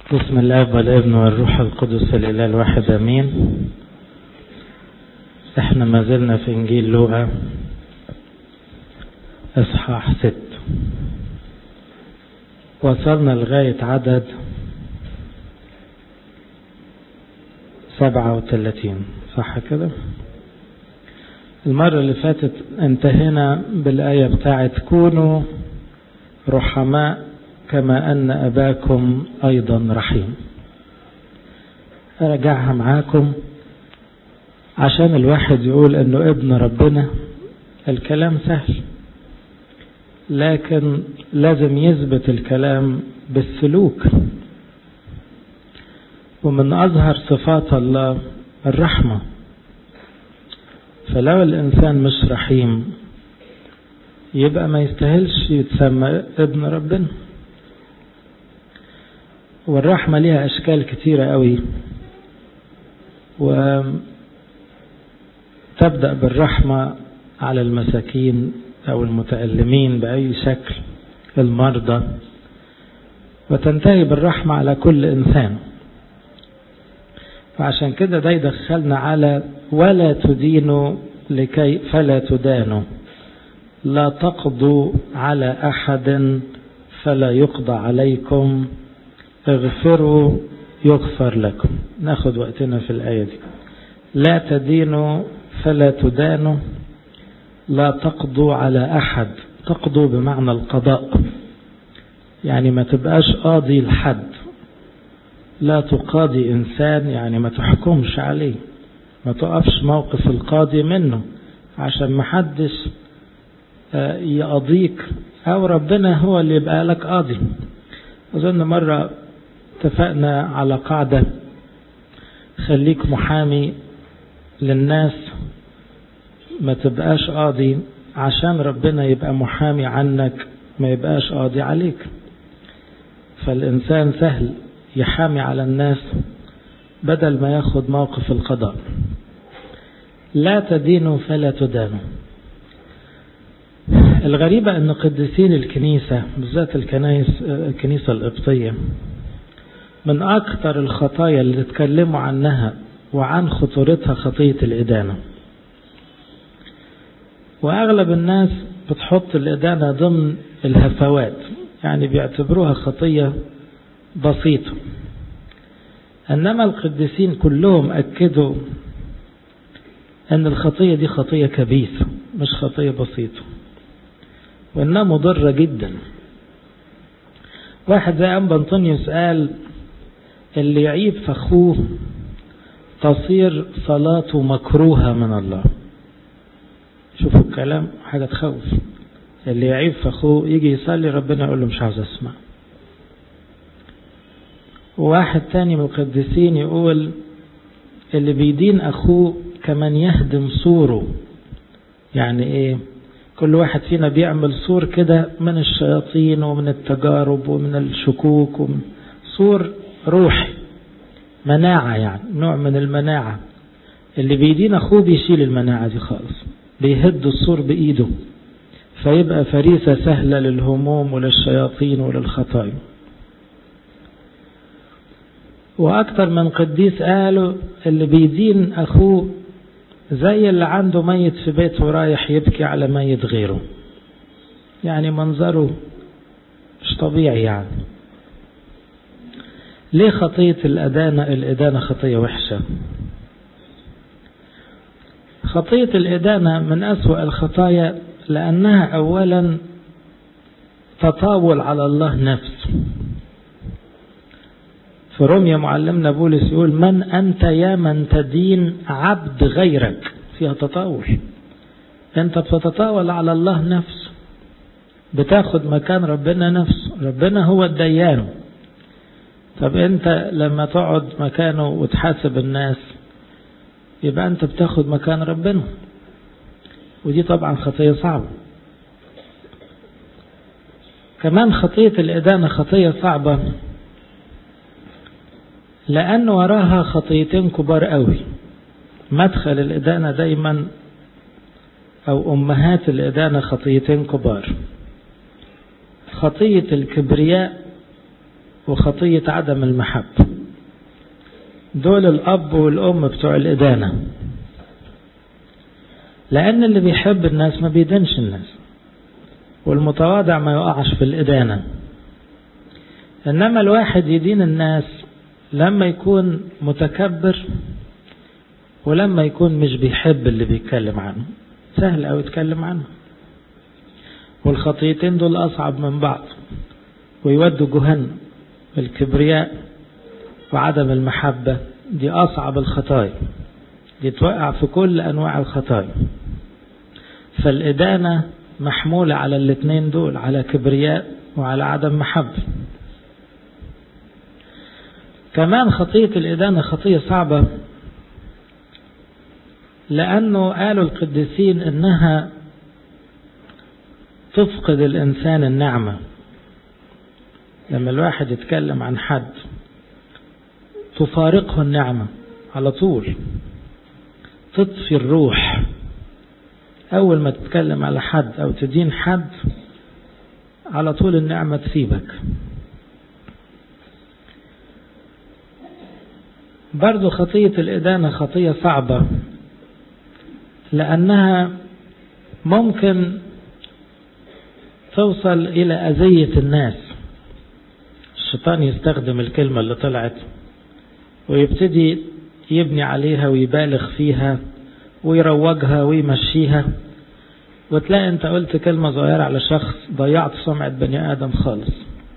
بسم الله والابن والروح القدس الاله الواحد امين احنا ما زلنا في انجيل لوقا اصحاح ست وصلنا لغاية عدد سبعة وثلاثين صح كده المرة اللي فاتت انتهينا بالآية بتاعت كونوا رحماء كما أن أباكم أيضا رحيم أرجعها معاكم عشان الواحد يقول أنه ابن ربنا الكلام سهل لكن لازم يثبت الكلام بالسلوك ومن أظهر صفات الله الرحمة فلو الإنسان مش رحيم يبقى ما يستاهلش يتسمى ابن ربنا والرحمة ليها أشكال كتيرة قوي وتبدأ بالرحمة على المساكين أو المتألمين بأي شكل المرضى وتنتهي بالرحمة على كل إنسان فعشان كده ده يدخلنا على ولا تدينوا لكي فلا تدانوا لا تقضوا على أحد فلا يقضى عليكم اغفروا يغفر لكم ناخد وقتنا في الآية دي لا تدينوا فلا تدانوا لا تقضوا على أحد تقضوا بمعنى القضاء يعني ما تبقاش قاضي لحد لا تقاضي إنسان يعني ما تحكمش عليه ما تقفش موقف القاضي منه عشان ما حدش يقضيك أو ربنا هو اللي يبقى لك قاضي أظن مرة اتفقنا على قاعدة خليك محامي للناس ما تبقاش قاضي عشان ربنا يبقى محامي عنك ما يبقاش قاضي عليك فالإنسان سهل يحامي على الناس بدل ما ياخد موقف القضاء لا تدينوا فلا تدانوا الغريبة أن قديسين الكنيسة بالذات الكنائس الكنيسة القبطية من أكثر الخطايا اللي تكلموا عنها وعن خطورتها خطية الإدانة وأغلب الناس بتحط الإدانة ضمن الهفوات يعني بيعتبروها خطية بسيطة إنما القديسين كلهم أكدوا أن الخطية دي خطية كبيسة مش خطية بسيطة وإنها مضرة جدا واحد زي أنبا أنطونيوس قال اللي يعيب فخوه تصير صلاته مكروهة من الله شوفوا الكلام حاجة تخوف اللي يعيب فخوه يجي يصلي ربنا يقول له مش عاوز اسمع وواحد تاني من القديسين يقول اللي بيدين اخوه كمان يهدم سوره يعني ايه كل واحد فينا بيعمل سور كده من الشياطين ومن التجارب ومن الشكوك ومن سور روحي مناعة يعني نوع من المناعة اللي بيدين أخوه بيشيل المناعة دي خالص بيهد السور بإيده فيبقى فريسة سهلة للهموم وللشياطين وللخطايا وأكثر من قديس قالوا اللي بيدين أخوه زي اللي عنده ميت في بيته رايح يبكي على ميت غيره يعني منظره مش طبيعي يعني ليه خطية الأدانة الإدانة خطية وحشة خطية الإدانة من أسوأ الخطايا لأنها أولا تطاول على الله نفسه في روميا معلمنا بولس يقول من أنت يا من تدين عبد غيرك فيها تطاول أنت بتتطاول على الله نفسه بتاخد مكان ربنا نفسه ربنا هو الديان طب أنت لما تقعد مكانه وتحاسب الناس يبقى أنت بتاخد مكان ربنا ودي طبعا خطية صعبة كمان خطية الإدانة خطية صعبة لأن وراها خطيتين كبار قوي مدخل الإدانة دايما أو أمهات الإدانة خطيتين كبار خطية الكبرياء وخطية عدم المحبة دول الأب والأم بتوع الإدانة لأن اللي بيحب الناس ما بيدنش الناس والمتواضع ما يقعش في الإدانة إنما الواحد يدين الناس لما يكون متكبر ولما يكون مش بيحب اللي بيتكلم عنه سهل أو يتكلم عنه والخطيتين دول أصعب من بعض ويودوا جهنم الكبرياء وعدم المحبة دي أصعب الخطايا دي توقع في كل أنواع الخطايا فالإدانة محمولة على الاثنين دول على كبرياء وعلى عدم محبة كمان خطية الإدانة خطية صعبة لأنه قالوا القديسين إنها تفقد الإنسان النعمة لما الواحد يتكلم عن حد تفارقه النعمة على طول تطفي الروح أول ما تتكلم على حد أو تدين حد على طول النعمة تسيبك برضو خطية الإدانة خطية صعبة لأنها ممكن توصل إلى أذية الناس الشيطان يستخدم الكلمة اللي طلعت ويبتدي يبني عليها ويبالغ فيها ويروجها ويمشيها وتلاقي انت قلت كلمة صغيرة على شخص ضيعت سمعة بني آدم خالص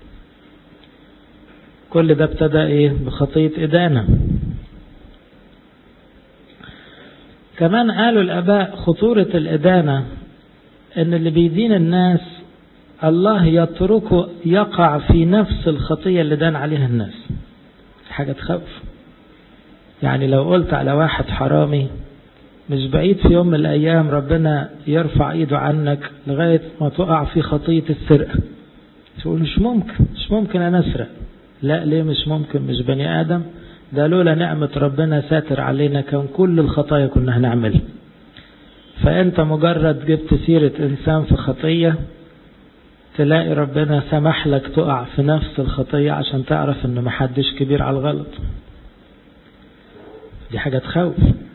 كل ده ابتدى ايه بخطية إدانة كمان قالوا الآباء خطورة الإدانة ان اللي بيدين الناس الله يتركه يقع في نفس الخطية اللي دان عليها الناس حاجة تخوف يعني لو قلت على واحد حرامي مش بعيد في يوم من الأيام ربنا يرفع إيده عنك لغاية ما تقع في خطية السرقة تقول مش ممكن مش ممكن أنا أسرق لا ليه مش ممكن مش بني آدم ده لولا نعمة ربنا ساتر علينا كان كل الخطايا كنا هنعملها فأنت مجرد جبت سيرة إنسان في خطية تلاقي ربنا سمح لك تقع في نفس الخطية عشان تعرف ان محدش كبير على الغلط دي حاجة تخوف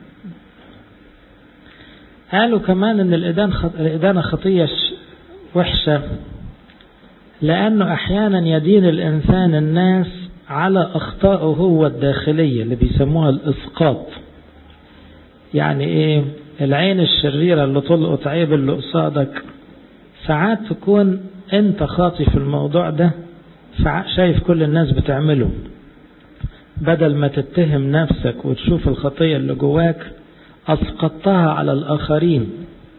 قالوا كمان ان الإدانة خطية وحشة لأنه أحيانا يدين الإنسان الناس على أخطائه هو الداخلية اللي بيسموها الإسقاط يعني إيه العين الشريرة اللي تلقط عيب اللي قصادك ساعات تكون أنت خاطي في الموضوع ده شايف كل الناس بتعمله بدل ما تتهم نفسك وتشوف الخطية اللي جواك أسقطتها على الآخرين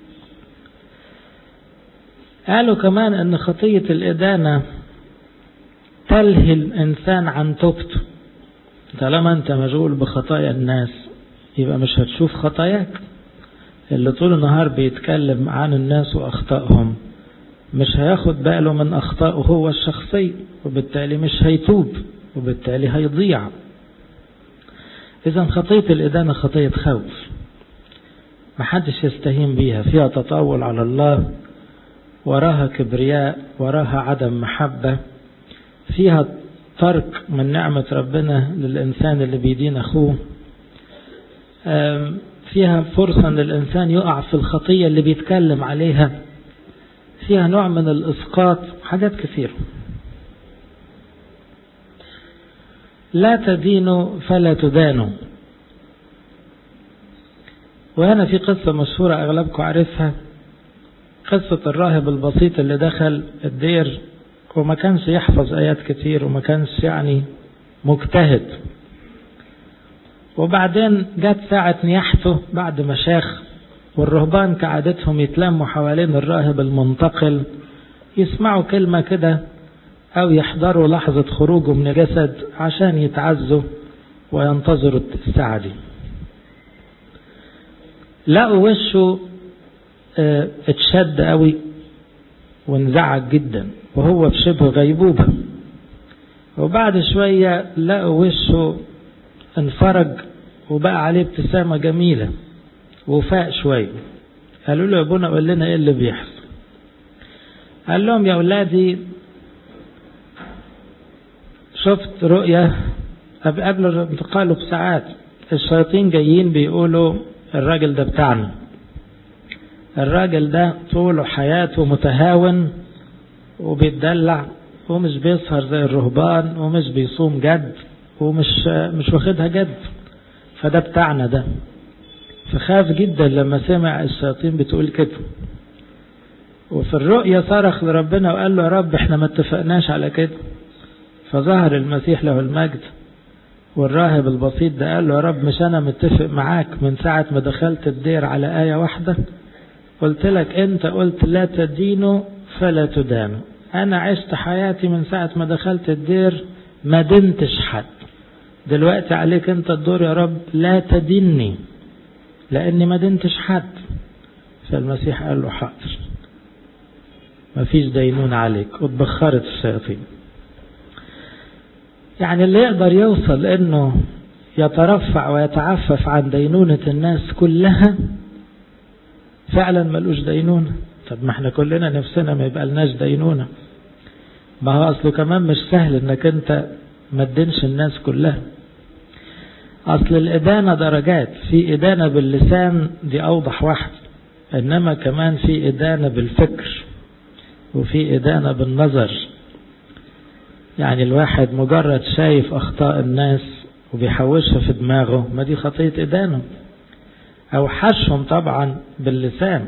قالوا كمان أن خطية الإدانة تلهي الإنسان عن توبته طالما أنت مشغول بخطايا الناس يبقى مش هتشوف خطاياك اللي طول النهار بيتكلم عن الناس وأخطائهم مش هياخد باله من أخطائه هو الشخصي وبالتالي مش هيتوب وبالتالي هيضيع إذا خطية الإدانة خطية خوف محدش يستهين بيها فيها تطاول على الله وراها كبرياء وراها عدم محبة فيها ترك من نعمة ربنا للإنسان اللي بيدين أخوه فيها فرصة أن الإنسان يقع في الخطية اللي بيتكلم عليها فيها نوع من الإسقاط حاجات كثيرة لا تدينوا فلا تدانوا وهنا في قصة مشهورة أغلبكم عارفها قصة الراهب البسيط اللي دخل الدير وما كانش يحفظ آيات كتير وما كانش يعني مجتهد وبعدين جت ساعة نياحته بعد ما شاخ والرهبان كعادتهم يتلموا حوالين الراهب المنتقل يسمعوا كلمة كده أو يحضروا لحظة خروجه من الجسد عشان يتعزوا وينتظروا الساعة دي لقوا وشه اه اتشد قوي وانزعج جدا وهو في شبه غيبوبة وبعد شوية لقوا وشه انفرج وبقى عليه ابتسامة جميلة وفاق شوية قالوا له يا ابونا قول لنا ايه اللي بيحصل قال لهم يا اولادي شفت رؤية قبل انتقاله بساعات الشياطين جايين بيقولوا الراجل ده بتاعنا الراجل ده طول حياته متهاون وبيتدلع ومش بيسهر زي الرهبان ومش بيصوم جد ومش مش واخدها جد فده بتاعنا ده فخاف جدا لما سمع الشياطين بتقول كده وفي الرؤيا صرخ لربنا وقال له يا رب احنا ما اتفقناش على كده فظهر المسيح له المجد والراهب البسيط ده قال له يا رب مش انا متفق معاك من ساعة ما دخلت الدير على آية واحدة قلت لك انت قلت لا تدينوا فلا تدانوا انا عشت حياتي من ساعة ما دخلت الدير ما دنتش حد دلوقتي عليك انت الدور يا رب لا تديني لاني ما دنتش حد فالمسيح قال له حاضر ما فيش دينون عليك واتبخرت الشياطين يعني اللي يقدر يوصل انه يترفع ويتعفف عن دينونة الناس كلها فعلا ملوش دينونة طب ما احنا كلنا نفسنا ما يبقى لناش دينونة ما هو اصله كمان مش سهل انك انت ما تدينش الناس كلها اصل الادانة درجات في ادانة باللسان دي اوضح واحد انما كمان في ادانة بالفكر وفي ادانة بالنظر يعني الواحد مجرد شايف اخطاء الناس وبيحوشها في دماغه ما دي خطية ادانه او حشهم طبعا باللسان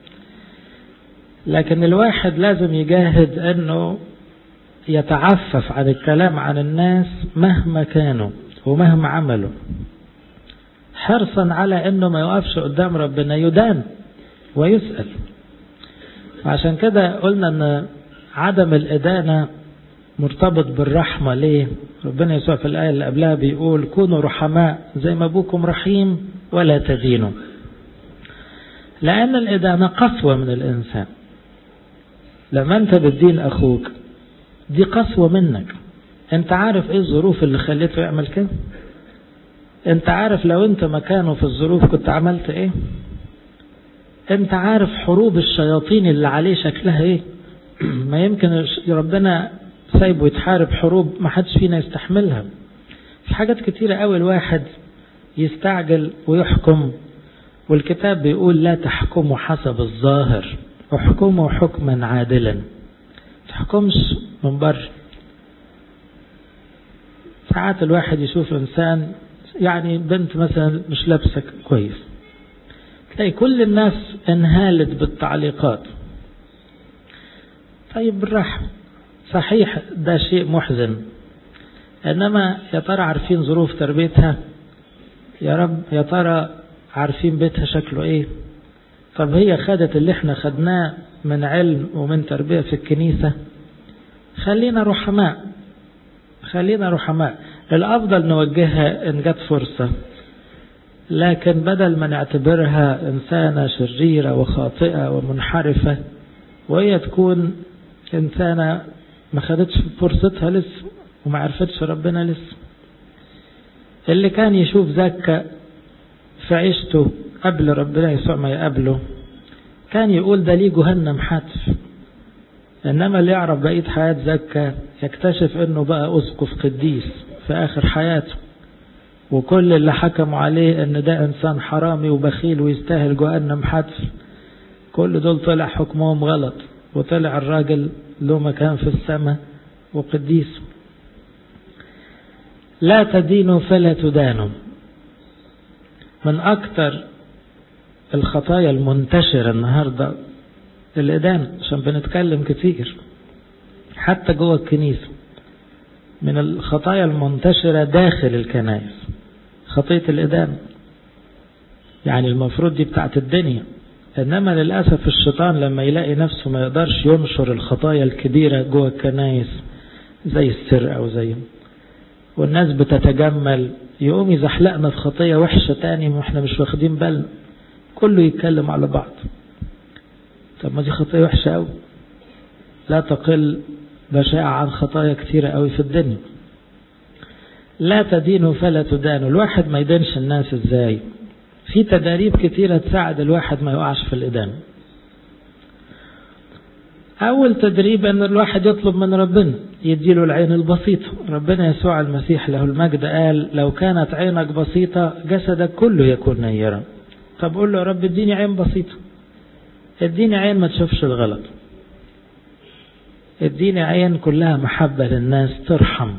لكن الواحد لازم يجاهد انه يتعفف عن الكلام عن الناس مهما كانوا ومهما عملوا حرصا على انه ما يقفش قدام ربنا يدان ويسأل عشان كده قلنا ان عدم الادانة مرتبط بالرحمة ليه ربنا يسوع في الآية اللي قبلها بيقول كونوا رحماء زي ما أبوكم رحيم ولا تدينوا لأن الإدانة قسوة من الإنسان لما أنت بتدين أخوك دي قسوة منك أنت عارف إيه الظروف اللي خليته يعمل كده أنت عارف لو أنت مكانه في الظروف كنت عملت إيه أنت عارف حروب الشياطين اللي عليه شكلها إيه ما يمكن ربنا سايبه يتحارب حروب ما حدش فينا يستحملها في حاجات كتيرة قوي الواحد يستعجل ويحكم والكتاب بيقول لا تحكموا حسب الظاهر احكموا حكما عادلا تحكمش من بره ساعات الواحد يشوف انسان يعني بنت مثلا مش لابسه كويس تلاقي كل الناس انهالت بالتعليقات طيب بالراحه صحيح ده شيء محزن انما يا ترى عارفين ظروف تربيتها يا رب يا ترى عارفين بيتها شكله ايه طب هي خدت اللي احنا خدناه من علم ومن تربية في الكنيسة خلينا رحماء خلينا رحماء الافضل نوجهها ان جت فرصة لكن بدل ما نعتبرها انسانة شريرة وخاطئة ومنحرفة وهي تكون انسانة ما خدتش فرصتها لسه وما عرفتش ربنا لسه اللي كان يشوف زكا في عيشته قبل ربنا يسوع ما يقابله كان يقول ده ليه جهنم حتف انما اللي يعرف بقيه حياه زكا يكتشف انه بقى اسقف قديس في اخر حياته وكل اللي حكموا عليه ان ده انسان حرامي وبخيل ويستاهل جهنم حتف كل دول طلع حكمهم غلط وطلع الراجل له مكان في السماء وقديس لا تدينوا فلا تدانوا من أكثر الخطايا المنتشرة النهاردة الإدانة عشان بنتكلم كتير حتى جوه الكنيسة من الخطايا المنتشرة داخل الكنائس خطية الإدانة يعني المفروض دي بتاعت الدنيا إنما للأسف الشيطان لما يلاقي نفسه ما يقدرش ينشر الخطايا الكبيرة جوه الكنائس زي السرقة وزي والناس بتتجمل يقوم يزحلقنا في خطية وحشة تاني واحنا مش واخدين بالنا كله يتكلم على بعض طب ما دي خطية وحشة قوي لا تقل بشاعة عن خطايا كثيرة قوي في الدنيا لا تدينوا فلا تدانوا الواحد ما يدينش الناس ازاي في تداريب كثيرة تساعد الواحد ما يقعش في الإدانة أول تدريب أن الواحد يطلب من ربنا يديله العين البسيطة ربنا يسوع المسيح له المجد قال لو كانت عينك بسيطة جسدك كله يكون نيرا طب قول له يا رب اديني عين بسيطة اديني عين ما تشوفش الغلط اديني عين كلها محبة للناس ترحم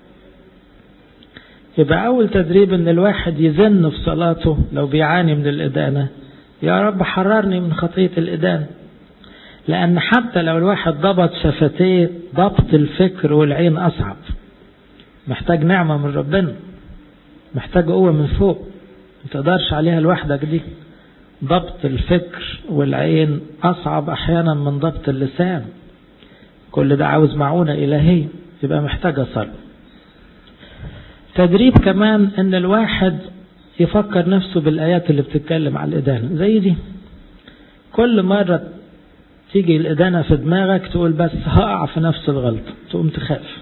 يبقى أول تدريب إن الواحد يزن في صلاته لو بيعاني من الإدانة يا رب حررني من خطية الإدانة لأن حتى لو الواحد ضبط شفتيه ضبط الفكر والعين أصعب محتاج نعمة من ربنا محتاج قوة من فوق ما تقدرش عليها لوحدك دي ضبط الفكر والعين أصعب أحيانا من ضبط اللسان كل ده عاوز معونة إلهية يبقى محتاج صلاة تدريب كمان ان الواحد يفكر نفسه بالآيات اللي بتتكلم على الإدانة زي دي كل مرة تيجي الإدانة في دماغك تقول بس هقع في نفس الغلطة تقوم تخاف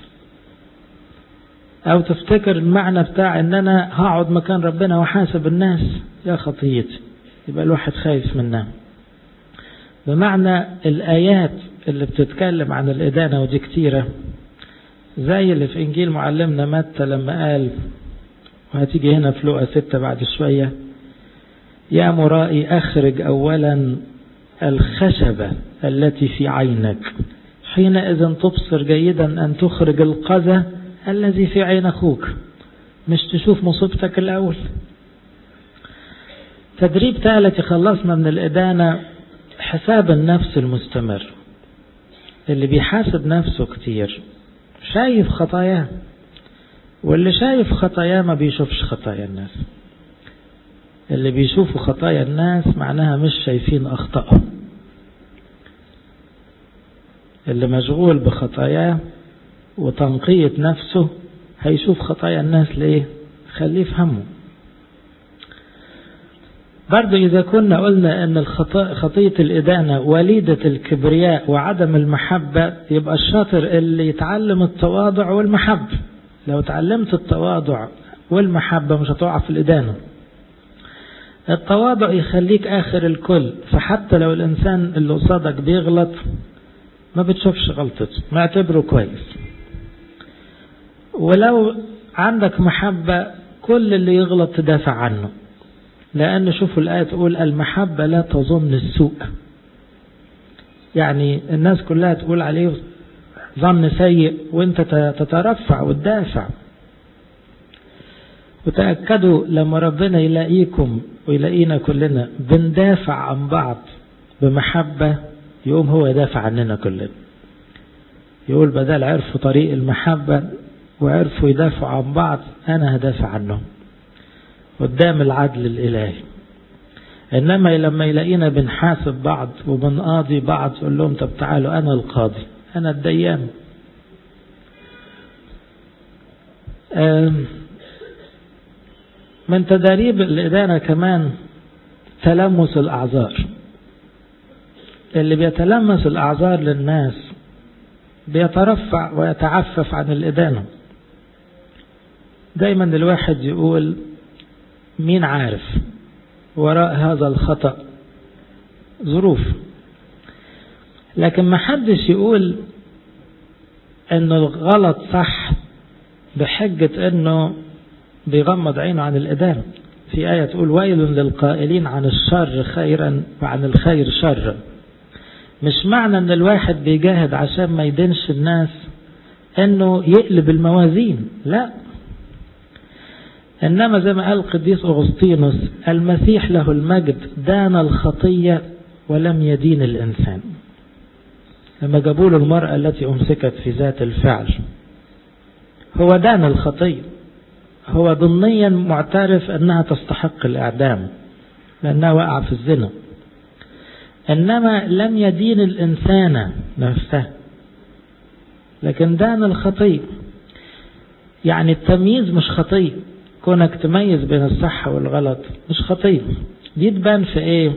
أو تفتكر المعنى بتاع إن أنا هقعد مكان ربنا وحاسب الناس يا خطيتي يبقى الواحد خايف منها بمعنى الآيات اللي بتتكلم عن الإدانة ودي كتيرة زي اللي في إنجيل معلمنا متى لما قال وهتيجي هنا في لقى ستة بعد شوية يا مرائي أخرج أولا الخشبة التي في عينك حينئذ تبصر جيدا أن تخرج القذى الذي في عين أخوك مش تشوف مصيبتك الأول تدريب ثالث يخلصنا من الإدانة حساب النفس المستمر اللي بيحاسب نفسه كتير شايف خطاياه واللي شايف خطاياه ما بيشوفش خطايا الناس اللي بيشوفوا خطايا الناس معناها مش شايفين أخطائهم اللي مشغول بخطاياه وتنقية نفسه هيشوف خطايا الناس ليه خليه يفهمه برضو إذا كنا قلنا أن خطية الإدانة وليدة الكبرياء وعدم المحبة يبقى الشاطر اللي يتعلم التواضع والمحبة لو تعلمت التواضع والمحبة مش هتقع في الإدانة التواضع يخليك آخر الكل فحتى لو الإنسان اللي قصادك بيغلط ما بتشوفش غلطته معتبره كويس ولو عندك محبة كل اللي يغلط تدافع عنه لأن شوفوا الآية تقول المحبة لا تظن السوء يعني الناس كلها تقول عليه ظن سيء وانت تترفع وتدافع وتأكدوا لما ربنا يلاقيكم ويلاقينا كلنا بندافع عن بعض بمحبة يقوم هو يدافع عننا كلنا يقول بدل عرفوا طريق المحبة وعرفوا يدافعوا عن بعض أنا هدافع عنهم قدام العدل الإلهي إنما لما يلاقينا بنحاسب بعض وبنقاضي بعض يقول لهم طب تعالوا أنا القاضي أنا الديان من تداريب الإدانة كمان تلمس الأعذار اللي بيتلمس الأعذار للناس بيترفع ويتعفف عن الإدانة دايما الواحد يقول مين عارف وراء هذا الخطأ ظروف لكن ما حدش يقول انه الغلط صح بحجة انه بيغمض عينه عن الإدانة في آية تقول ويل للقائلين عن الشر خيرا وعن الخير شرا مش معنى ان الواحد بيجاهد عشان ما يدينش الناس انه يقلب الموازين لا إنما زي ما قال القديس أغسطينوس المسيح له المجد دان الخطية ولم يدين الإنسان لما جابوا له المرأة التي أمسكت في ذات الفعل هو دان الخطية هو ضمنيا معترف أنها تستحق الإعدام لأنها وقع في الزنا إنما لم يدين الإنسان نفسه لكن دان الخطية يعني التمييز مش خطيه كونك تميز بين الصح والغلط مش خطية دي تبان في ايه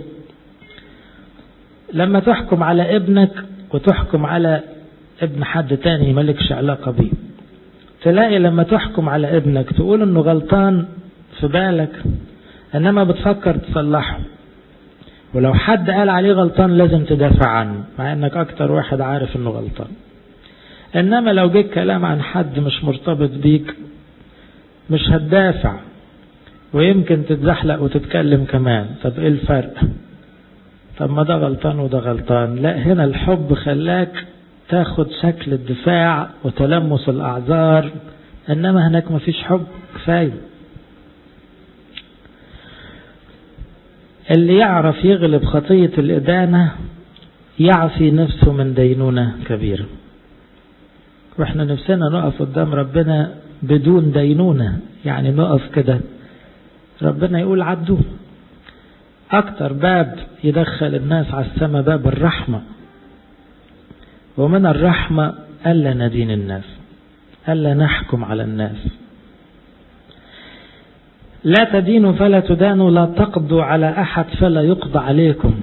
لما تحكم على ابنك وتحكم على ابن حد تاني مالكش علاقة بيه تلاقي لما تحكم على ابنك تقول انه غلطان في بالك انما بتفكر تصلحه ولو حد قال عليه غلطان لازم تدافع عنه مع انك اكتر واحد عارف انه غلطان انما لو جيت كلام عن حد مش مرتبط بيك مش هتدافع ويمكن تتزحلق وتتكلم كمان طب ايه الفرق طب ما ده غلطان وده غلطان لا هنا الحب خلاك تاخد شكل الدفاع وتلمس الاعذار انما هناك مفيش حب كفايه اللي يعرف يغلب خطية الإدانة يعفي نفسه من دينونة كبيرة واحنا نفسنا نقف قدام ربنا بدون دينونة يعني نقف كده ربنا يقول عدوا أكتر باب يدخل الناس على السماء باب الرحمة ومن الرحمة ألا ندين الناس ألا نحكم على الناس لا تدينوا فلا تدانوا لا تقضوا على أحد فلا يقضى عليكم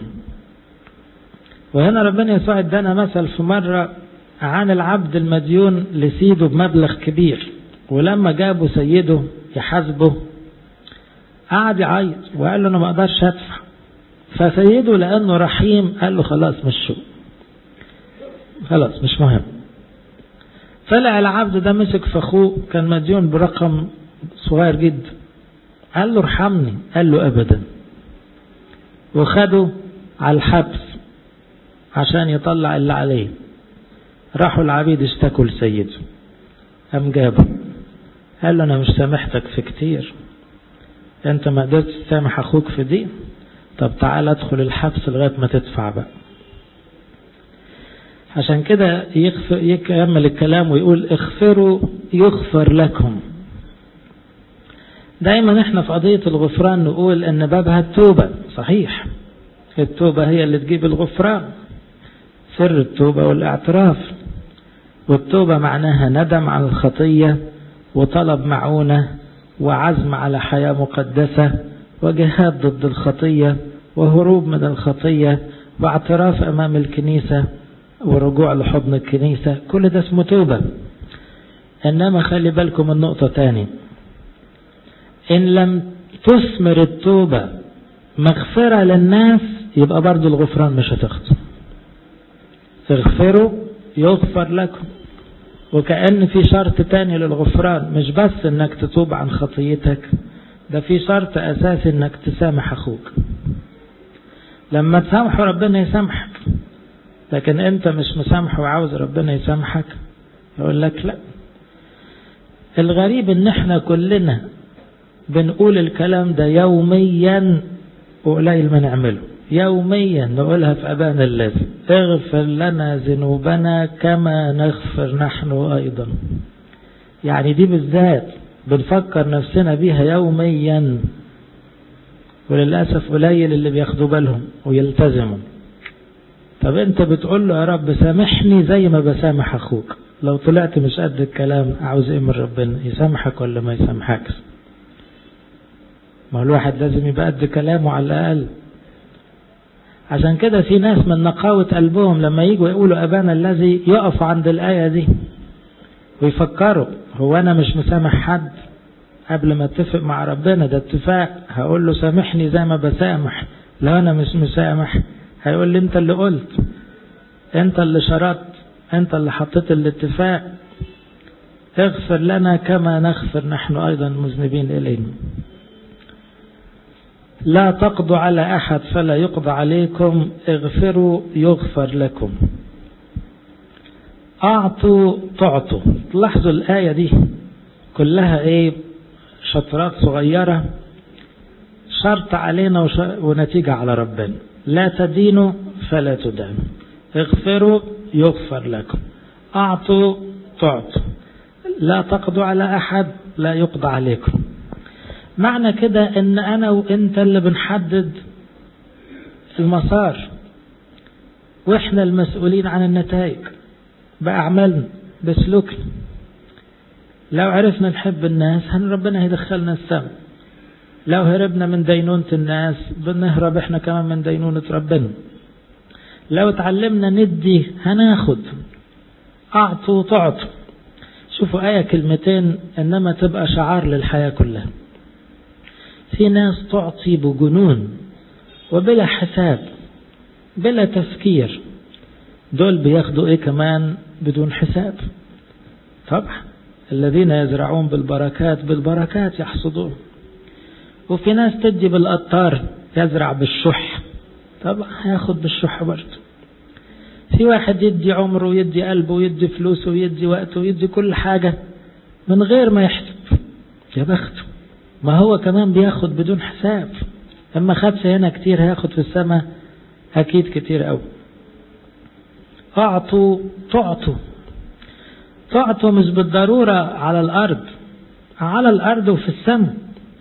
وهنا ربنا يسوع ادانا مثل في مرة عن العبد المديون لسيده بمبلغ كبير ولما جابوا سيده يحاسبه قعد يعيط وقال له انا ما اقدرش ادفع فسيده لانه رحيم قال له خلاص مشوا خلاص مش مهم طلع العبد ده مسك في اخوه كان مديون برقم صغير جدا قال له ارحمني قال له ابدا وخده على الحبس عشان يطلع اللي عليه راحوا العبيد اشتكوا لسيده قام جابه قال له انا مش سامحتك في كتير انت ما قدرتش تسامح اخوك في دي طب تعال ادخل الحبس لغايه ما تدفع بقى عشان كده يكمل الكلام ويقول اغفروا يغفر لكم دايما احنا في قضية الغفران نقول ان بابها التوبة صحيح التوبة هي اللي تجيب الغفران سر التوبة والاعتراف والتوبة معناها ندم على الخطية وطلب معونة وعزم على حياة مقدسة وجهاد ضد الخطية وهروب من الخطية واعتراف أمام الكنيسة ورجوع لحضن الكنيسة كل ده اسمه توبة إنما خلي بالكم النقطة تاني إن لم تثمر التوبة مغفرة للناس يبقى برضو الغفران مش هتاخده اغفروا يغفر لكم وكأن في شرط تاني للغفران مش بس انك تتوب عن خطيتك ده في شرط اساسي انك تسامح اخوك لما تسامحه ربنا يسامحك لكن انت مش مسامحه وعاوز ربنا يسامحك يقول لك لا الغريب ان احنا كلنا بنقول الكلام ده يوميا وقليل ما نعمله يوميا نقولها في أبانا الذي اغفر لنا ذنوبنا كما نغفر نحن أيضا يعني دي بالذات بنفكر نفسنا بيها يوميا وللأسف قليل اللي بياخدوا بالهم ويلتزموا طب انت بتقول له يا رب سامحني زي ما بسامح اخوك لو طلعت مش قد الكلام عاوز ايه من ربنا يسامحك ولا ما يسامحكش ما الواحد لازم يبقى قد كلامه على الاقل عشان كده في ناس من نقاوة قلبهم لما يجوا يقولوا أبانا الذي يقفوا عند الآية دي ويفكروا هو أنا مش مسامح حد قبل ما اتفق مع ربنا ده اتفاق هقول له سامحني زي ما بسامح لو أنا مش مسامح هيقول لي أنت اللي قلت أنت اللي شرطت أنت اللي حطيت الاتفاق اغفر لنا كما نغفر نحن أيضا مذنبين إلينا لا تقضوا على أحد فلا يقضى عليكم اغفروا يغفر لكم أعطوا تعطوا لاحظوا الآية دي كلها إيه شطرات صغيرة شرط علينا وش... ونتيجة على ربنا لا تدينوا فلا تدانوا اغفروا يغفر لكم أعطوا تعطوا لا تقضوا على أحد لا يقضى عليكم معنى كده ان انا وانت اللي بنحدد المسار واحنا المسؤولين عن النتائج باعمالنا بسلوكنا لو عرفنا نحب الناس هن ربنا هيدخلنا السماء لو هربنا من دينونة الناس بنهرب احنا كمان من دينونة ربنا لو اتعلمنا ندي هناخد اعطوا تعطوا شوفوا آية كلمتين انما تبقى شعار للحياة كلها في ناس تعطي بجنون وبلا حساب بلا تفكير دول بياخدوا ايه كمان بدون حساب طبعا الذين يزرعون بالبركات بالبركات يحصدون وفي ناس تدي بالقطار يزرع بالشح طبعا هياخد بالشح برضه في واحد يدي عمره ويدي قلبه ويدي فلوسه ويدي وقته ويدي كل حاجة من غير ما يحسب يا بخته ما هو كمان بياخد بدون حساب اما خدش هنا كتير هياخد في السماء اكيد كتير قوي اعطوا تعطوا تعطوا مش بالضرورة على الارض على الارض وفي السماء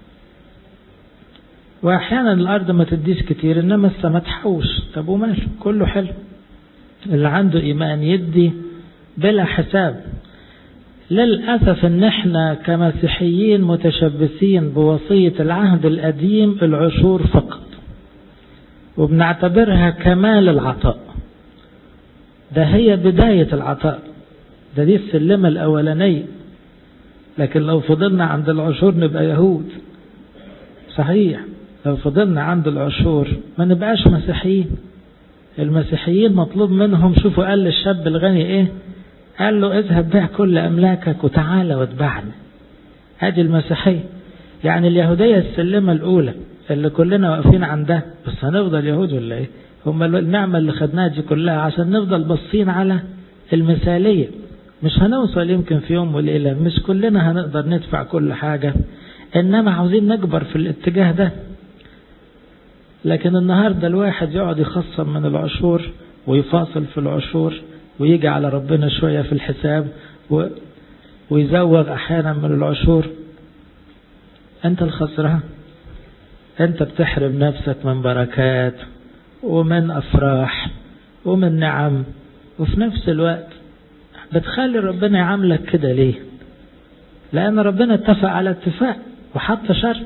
واحيانا الارض ما تديش كتير انما السماء تحوش طب وماله كله حلو اللي عنده ايمان يدي بلا حساب للأسف ان احنا كمسيحيين متشبثين بوصية العهد القديم العشور فقط وبنعتبرها كمال العطاء ده هي بداية العطاء ده دي السلمة الأولانية لكن لو فضلنا عند العشور نبقى يهود صحيح لو فضلنا عند العشور ما نبقاش مسيحيين المسيحيين مطلوب منهم شوفوا قال للشاب الغني ايه قال له اذهب بيع كل املاكك وتعالى واتبعني هذه المسيحية يعني اليهودية السلمة الاولى اللي كلنا واقفين عندها بس هنفضل يهود ولا ايه هم النعمة اللي خدناها دي كلها عشان نفضل باصين على المثالية مش هنوصل يمكن في يوم وليلة مش كلنا هنقدر ندفع كل حاجة انما عاوزين نكبر في الاتجاه ده لكن النهاردة الواحد يقعد يخصم من العشور ويفاصل في العشور ويجي على ربنا شوية في الحساب و... ويزوغ أحيانا من العشور أنت الخسران أنت بتحرم نفسك من بركات ومن أفراح ومن نعم وفي نفس الوقت بتخلي ربنا يعاملك كده ليه لأن ربنا اتفق على اتفاق وحط شرط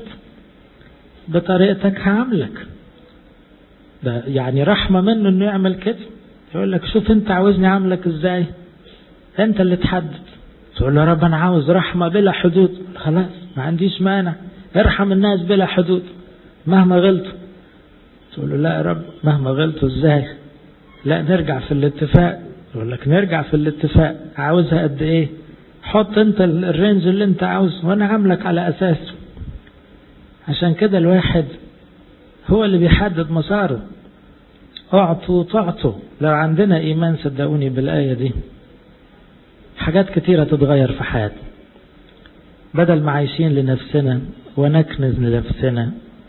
بطريقتك هعاملك ده يعني رحمة منه انه يعمل كده يقول لك شوف انت عاوزني اعاملك ازاي انت اللي تحدد تقول له يا رب انا عاوز رحمة بلا حدود خلاص ما عنديش مانع ارحم الناس بلا حدود مهما غلطوا تقول له لا يا رب مهما غلطوا ازاي لا نرجع في الاتفاق يقول لك نرجع في الاتفاق عاوزها قد ايه حط انت الرينج اللي انت عاوزه وانا عاملك على اساسه عشان كده الواحد هو اللي بيحدد مساره اعطوا تعطوا لو عندنا ايمان صدقوني بالايه دي حاجات كتيره تتغير في حياتنا بدل ما عايشين لنفسنا ونكنز لنفسنا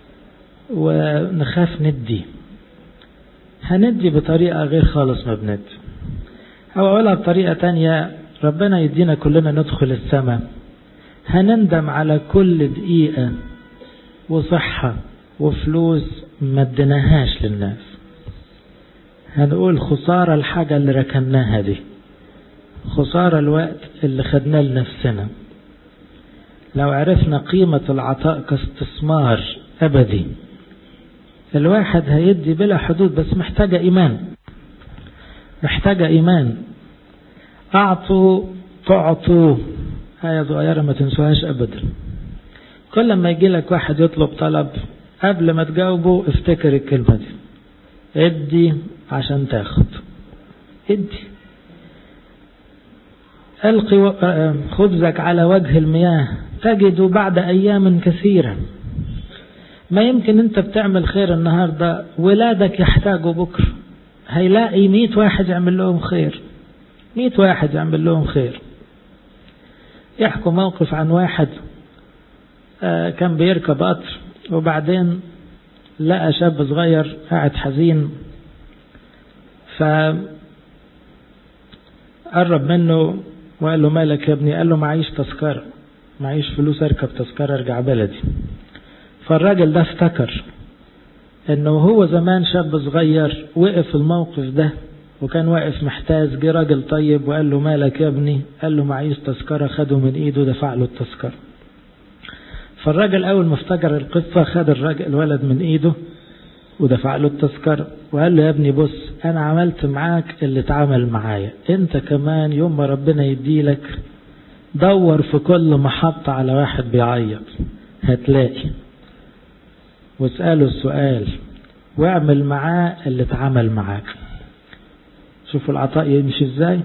ونخاف ندي هندي بطريقة غير خالص ما بندي أو أقولها بطريقة تانية ربنا يدينا كلنا ندخل السماء هنندم على كل دقيقة وصحة وفلوس ما اديناهاش للناس هنقول خسارة الحاجة اللي ركناها دي خسارة الوقت اللي خدناه لنفسنا لو عرفنا قيمة العطاء كاستثمار أبدي الواحد هيدي بلا حدود بس محتاجة إيمان محتاجة إيمان أعطوا تعطوا آية صغيرة ما تنسوهاش أبدا كل ما يجي لك واحد يطلب طلب قبل ما تجاوبه افتكر الكلمة دي ادي عشان تاخد ادي ألقي خبزك على وجه المياه تجد بعد أيام كثيرة ما يمكن أنت بتعمل خير النهاردة ولادك يحتاجوا بكرة هيلاقي مئة واحد يعمل لهم خير مئة واحد يعمل لهم خير يحكوا موقف عن واحد كان بيركب قطر وبعدين لقى شاب صغير قاعد حزين ف قرب منه وقال له مالك يا ابني قال له معيش تذكرة معيش فلوس اركب تذكرة ارجع بلدي فالراجل ده افتكر انه هو زمان شاب صغير وقف الموقف ده وكان واقف محتاج جه راجل طيب وقال له مالك يا ابني قال له معيش تذكرة خده من ايده دفع له التذكرة فالراجل اول ما افتكر القصة خد الراجل الولد من ايده ودفع له التذكرة وقال له يا ابني بص انا عملت معاك اللي اتعمل معايا انت كمان يوم ما ربنا يديلك دور في كل محطة على واحد بيعيط هتلاقي واسأله السؤال واعمل معاه اللي اتعمل معاك شوفوا العطاء يمشي ازاي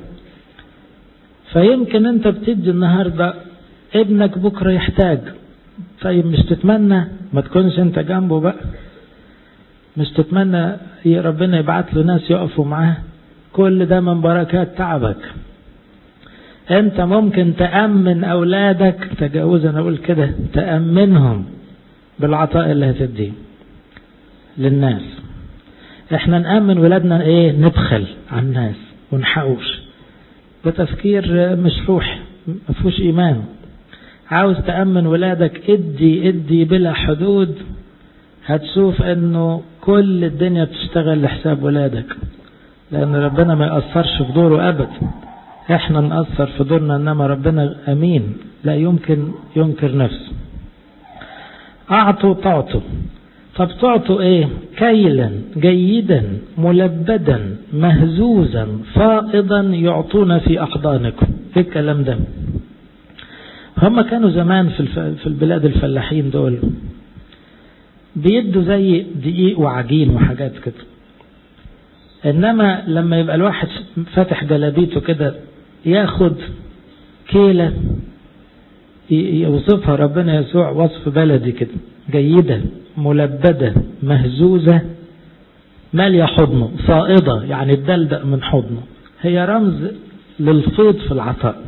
فيمكن انت بتدي النهاردة ابنك بكرة يحتاج طيب مش تتمنى ما تكونش انت جنبه بقى مش تتمنى ربنا يبعت له ناس يقفوا معاه كل ده من بركات تعبك انت ممكن تأمن اولادك تجاوز انا اقول كده تأمنهم بالعطاء اللي هتديه للناس احنا نأمن ولادنا ايه نبخل على الناس ونحوش ده تفكير مش روحي ما فيهوش ايمان عاوز تأمن ولادك ادي ادي بلا حدود هتشوف انه كل الدنيا بتشتغل لحساب ولادك لان ربنا ما يأثرش في دوره ابدا احنا نأثر في دورنا انما ربنا امين لا يمكن ينكر نفسه اعطوا تعطوا طب تعطوا ايه كيلا جيدا ملبدا مهزوزا فائضا يعطون في احضانكم ايه الكلام ده هم كانوا زمان في في البلاد الفلاحين دول بيدوا زي دقيق وعجين وحاجات كده انما لما يبقى الواحد فاتح جلابيته كده ياخد كيلة يوصفها ربنا يسوع وصف بلدي كده جيدة ملبدة مهزوزة مالية حضنه فائضة يعني الدلدق من حضنه هي رمز للفيض في العطاء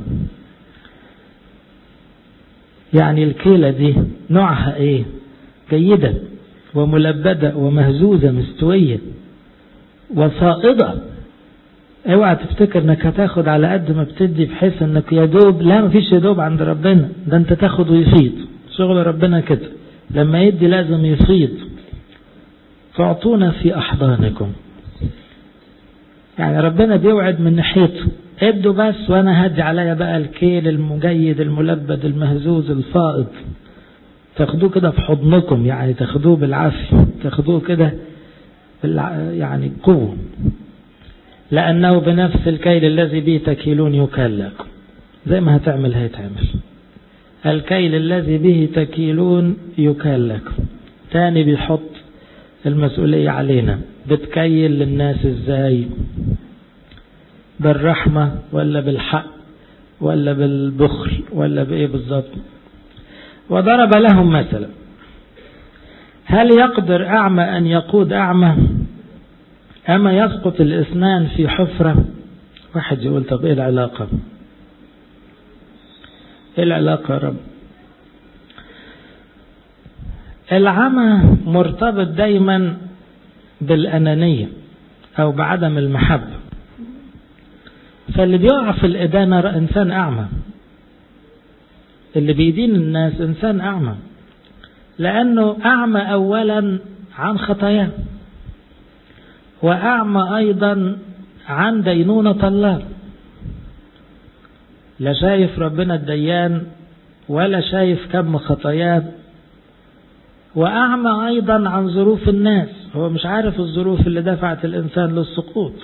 يعني الكيلة دي نوعها ايه جيدة وملبدة ومهزوزة مستوية وفائضة اوعى تفتكر انك هتاخد على قد ما بتدي بحيث انك يا دوب لا مفيش يا دوب عند ربنا ده انت تاخد ويفيض شغل ربنا كده لما يدي لازم يفيض تعطونا في احضانكم يعني ربنا بيوعد من ناحيته ادوا بس وانا هدي عليا بقى الكيل المجيد الملبد المهزوز الفائض تاخدوه كده في حضنكم يعني تاخدوه بالعافية تاخدوه كده يعني قوة لأنه بنفس الكيل الذي به تكيلون يكال لكم زي ما هتعمل هيتعمل الكيل الذي به تكيلون يكال لكم تاني بيحط المسؤولية علينا بتكيل للناس ازاي بالرحمة ولا بالحق ولا بالبخل ولا بايه بالظبط وضرب لهم مثلا هل يقدر أعمى أن يقود أعمى أما يسقط الإثنان في حفرة واحد يقول طب إيه العلاقة إيه العلاقة يا رب العمى مرتبط دايما بالأنانية أو بعدم المحبة فاللي بيقع في الإدانة إنسان أعمى اللي بيدين الناس إنسان أعمى لأنه أعمى أولا عن خطاياه وأعمى أيضا عن دينونة الله لا شايف ربنا الديان ولا شايف كم خطاياه وأعمى أيضا عن ظروف الناس هو مش عارف الظروف اللي دفعت الإنسان للسقوط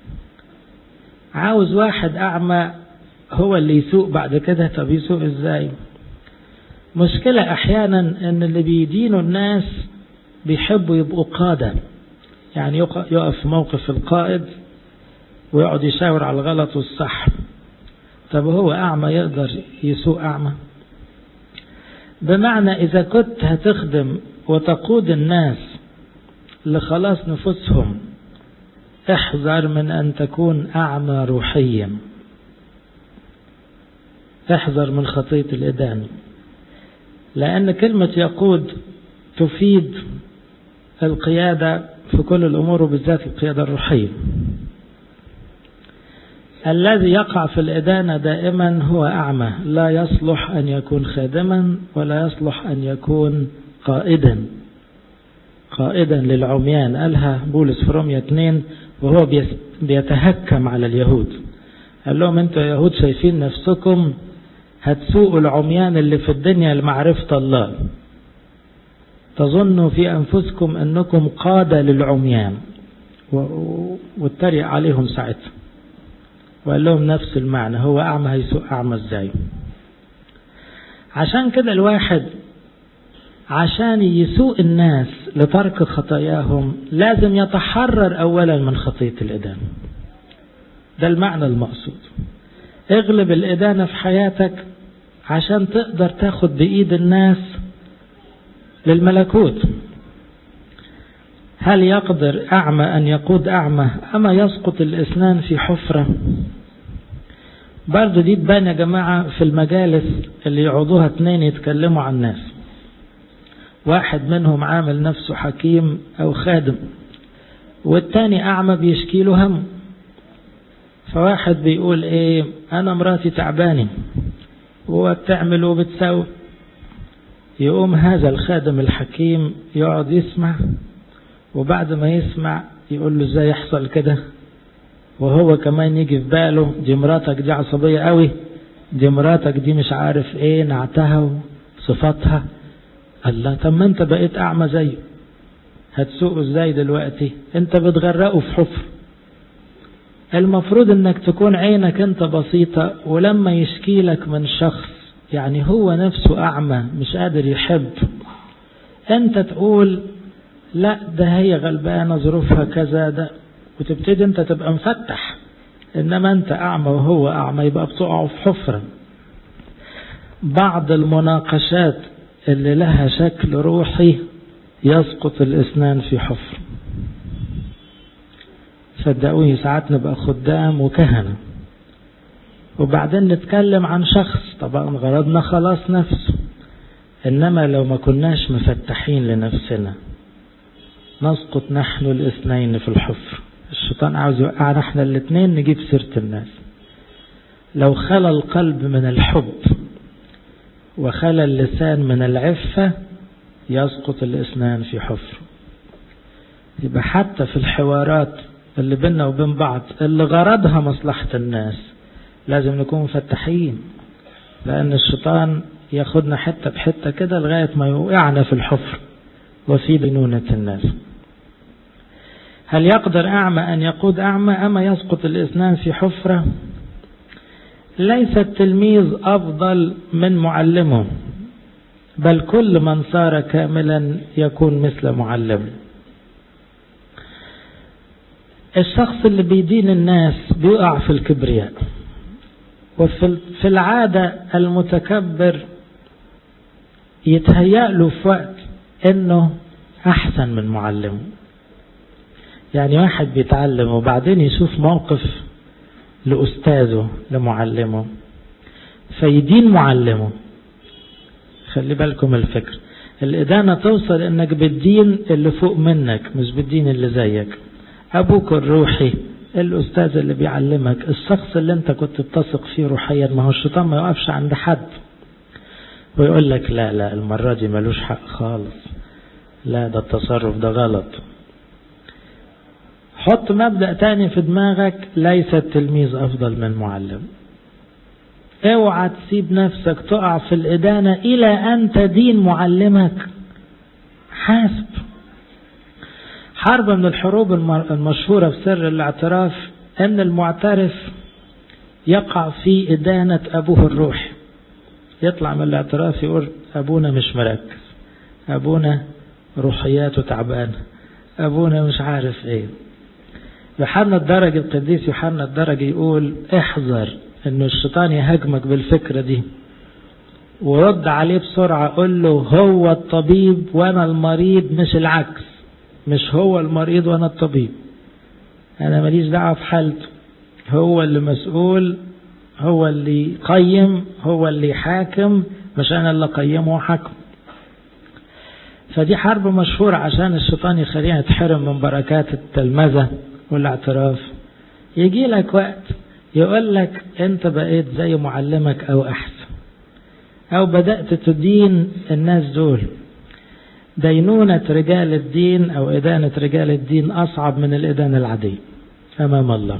عاوز واحد أعمى هو اللي يسوق بعد كده طب يسوق ازاي مشكلة أحيانا أن اللي بيدينوا الناس بيحبوا يبقوا قادة يعني يقف في موقف القائد ويقعد يشاور على الغلط والصح طب هو أعمى يقدر يسوق أعمى بمعنى إذا كنت هتخدم وتقود الناس لخلاص نفوسهم احذر من أن تكون أعمى روحيا احذر من خطية الإدانة لأن كلمة يقود تفيد القيادة في كل الأمور وبالذات القيادة الروحية الذي يقع في الإدانة دائما هو أعمى لا يصلح أن يكون خادما ولا يصلح أن يكون قائدا قائدا للعميان قالها بولس في رومية 2 وهو بيتهكم على اليهود قال لهم انتوا يا يهود شايفين نفسكم هتسوقوا العميان اللي في الدنيا لمعرفة الله تظنوا في أنفسكم أنكم قادة للعميان واتريق عليهم ساعتها وقال لهم نفس المعنى هو أعمى هيسوق أعمى ازاي عشان كده الواحد عشان يسوق الناس لترك خطاياهم لازم يتحرر أولا من خطية الإدانة ده المعنى المقصود اغلب الإدانة في حياتك عشان تقدر تاخد بإيد الناس للملكوت هل يقدر أعمى أن يقود أعمى أما يسقط الإسنان في حفرة برضو دي تبان يا جماعة في المجالس اللي يقعدوها اتنين يتكلموا عن الناس واحد منهم عامل نفسه حكيم أو خادم والتاني أعمى بيشكي له هم فواحد بيقول ايه انا مراتي تعباني وبتعمل وبتسوي يقوم هذا الخادم الحكيم يقعد يسمع وبعد ما يسمع يقول له ازاي يحصل كده وهو كمان يجي في باله دي مراتك دي عصبية قوي دي مراتك دي مش عارف ايه نعتها وصفاتها الله طب ما انت بقيت اعمى زيه هتسوقه ازاي دلوقتي انت بتغرقه في حفر المفروض انك تكون عينك انت بسيطة ولما يشكي لك من شخص يعني هو نفسه اعمى مش قادر يحب انت تقول لا ده هي غلبانة ظروفها كذا ده وتبتدي انت تبقى مفتح انما انت اعمى وهو اعمى يبقى بتقعوا في حفرة بعض المناقشات اللي لها شكل روحي يسقط الاسنان في حفر صدقوني ساعات نبقى خدام وكهنة وبعدين نتكلم عن شخص طبعا غرضنا خلاص نفسه انما لو ما كناش مفتحين لنفسنا نسقط نحن الاثنين في الحفر الشيطان عاوز يوقعنا احنا الاثنين نجيب سيرة الناس لو خلى القلب من الحب وخلى اللسان من العفة يسقط الاثنان في حفر يبقى حتى في الحوارات اللي بيننا وبين بعض اللي غرضها مصلحة الناس لازم نكون مفتحين لأن الشيطان ياخدنا حتة بحتة كده لغاية ما يوقعنا في الحفر وفي دينونة الناس هل يقدر أعمى أن يقود أعمى أما يسقط الإثنان في حفرة ليس التلميذ أفضل من معلمه بل كل من صار كاملا يكون مثل معلمه الشخص اللي بيدين الناس بيقع في الكبرياء وفي العادة المتكبر يتهيأ له في وقت انه احسن من معلمه يعني واحد بيتعلم وبعدين يشوف موقف لأستاذه لمعلمه فيدين معلمه خلي بالكم الفكر الإدانة توصل انك بتدين اللي فوق منك مش بتدين اللي زيك أبوك الروحي الأستاذ اللي بيعلمك الشخص اللي أنت كنت بتثق فيه روحيا ما هو الشيطان ما يقفش عند حد ويقول لك لا لا المرة دي ملوش حق خالص لا ده التصرف ده غلط حط مبدأ تاني في دماغك ليس التلميذ أفضل من معلم اوعى تسيب نفسك تقع في الإدانة إلى أن تدين معلمك حاسب حرب من الحروب المشهورة في سر الاعتراف أن المعترف يقع في إدانة أبوه الروح يطلع من الاعتراف يقول أبونا مش مركز أبونا روحياته تعبانة أبونا مش عارف إيه يوحنا الدرجي القديس يوحنا الدرجي يقول احذر أن الشيطان يهاجمك بالفكرة دي ورد عليه بسرعة قول له هو الطبيب وأنا المريض مش العكس مش هو المريض وانا الطبيب انا ماليش دعوه في حالته هو اللي مسؤول هو اللي يقيم هو اللي يحاكم مش انا اللي اقيمه واحكم فدي حرب مشهورة عشان الشيطان يخلينا نتحرم من بركات التلمذة والاعتراف يجي لك وقت يقول لك انت بقيت زي معلمك او احسن او بدأت تدين الناس دول دينونة رجال الدين أو إدانة رجال الدين أصعب من الإدانة العادية أمام الله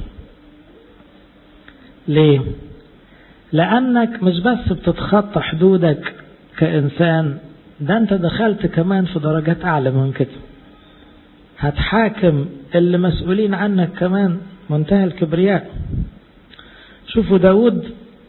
ليه؟ لأنك مش بس بتتخطى حدودك كإنسان ده أنت دخلت كمان في درجات أعلى من كده هتحاكم اللي مسؤولين عنك كمان منتهى الكبرياء شوفوا داود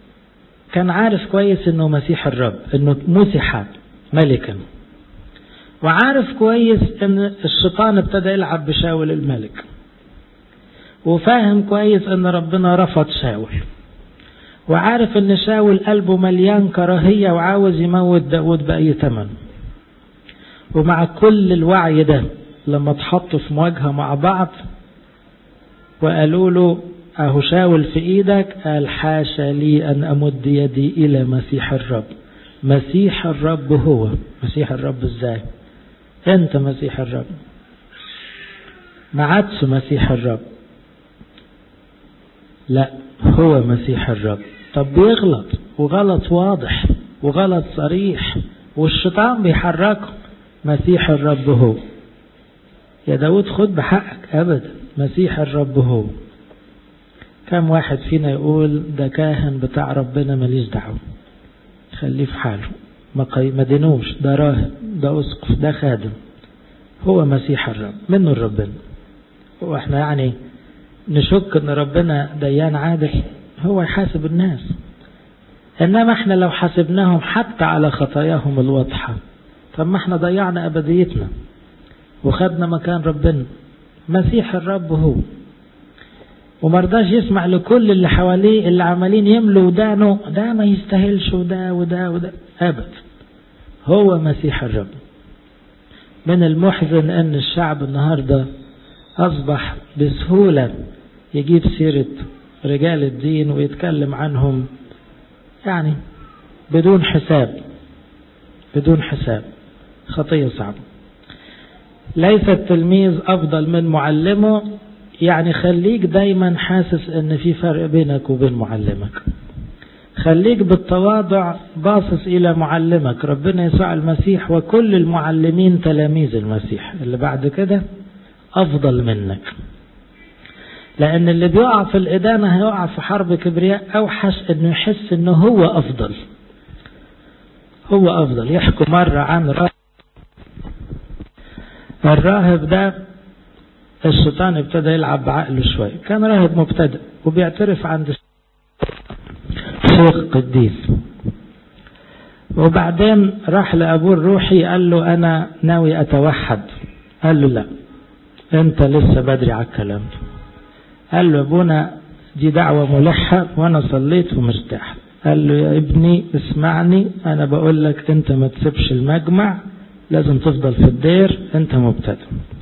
كان عارف كويس انه مسيح الرب انه مسح ملكا وعارف كويس ان الشيطان ابتدى يلعب بشاول الملك وفاهم كويس ان ربنا رفض شاول وعارف ان شاول قلبه مليان كراهية وعاوز يموت داود بأي ثمن ومع كل الوعي ده لما اتحطوا في مواجهة مع بعض وقالوا له اهو شاول في ايدك قال حاشا لي ان امد يدي الى مسيح الرب مسيح الرب هو مسيح الرب ازاي انت مسيح الرب ما عادش مسيح الرب لا هو مسيح الرب طب بيغلط وغلط واضح وغلط صريح والشيطان بيحركه مسيح الرب هو يا داود خد بحقك ابدا مسيح الرب هو كم واحد فينا يقول ده كاهن بتاع ربنا ماليش دعوه خليه في حاله ما دينوش ده راهب ده اسقف ده خادم هو مسيح الرب منه الربنا هو احنا يعني نشك ان ربنا ديان عادل هو يحاسب الناس انما احنا لو حاسبناهم حتى على خطاياهم الواضحة طب ما احنا ضيعنا ابديتنا وخدنا مكان ربنا مسيح الرب هو ومرضاش يسمع لكل اللي حواليه اللي عمالين يملوا ودانه ده ما يستاهلش وده وده وده ابدا هو مسيح الرب من المحزن ان الشعب النهارده اصبح بسهوله يجيب سيره رجال الدين ويتكلم عنهم يعني بدون حساب بدون حساب خطيه صعبه ليس التلميذ افضل من معلمه يعني خليك دايما حاسس ان في فرق بينك وبين معلمك خليك بالتواضع باصص الى معلمك ربنا يسوع المسيح وكل المعلمين تلاميذ المسيح اللي بعد كده افضل منك لان اللي بيقع في الادانة هيقع في حرب كبرياء اوحش انه يحس انه هو افضل هو افضل يحكوا مرة عن راهب الراهب ده الشيطان ابتدى يلعب بعقله شوية كان راهب مبتدئ وبيعترف عند شيخ قديس وبعدين راح لأبوه الروحي قال له أنا ناوي أتوحد قال له لا أنت لسه بدري على الكلام ده قال له أبونا دي دعوة ملحة وأنا صليت ومرتاح قال له يا ابني اسمعني أنا بقول لك أنت ما تسيبش المجمع لازم تفضل في الدير أنت مبتدئ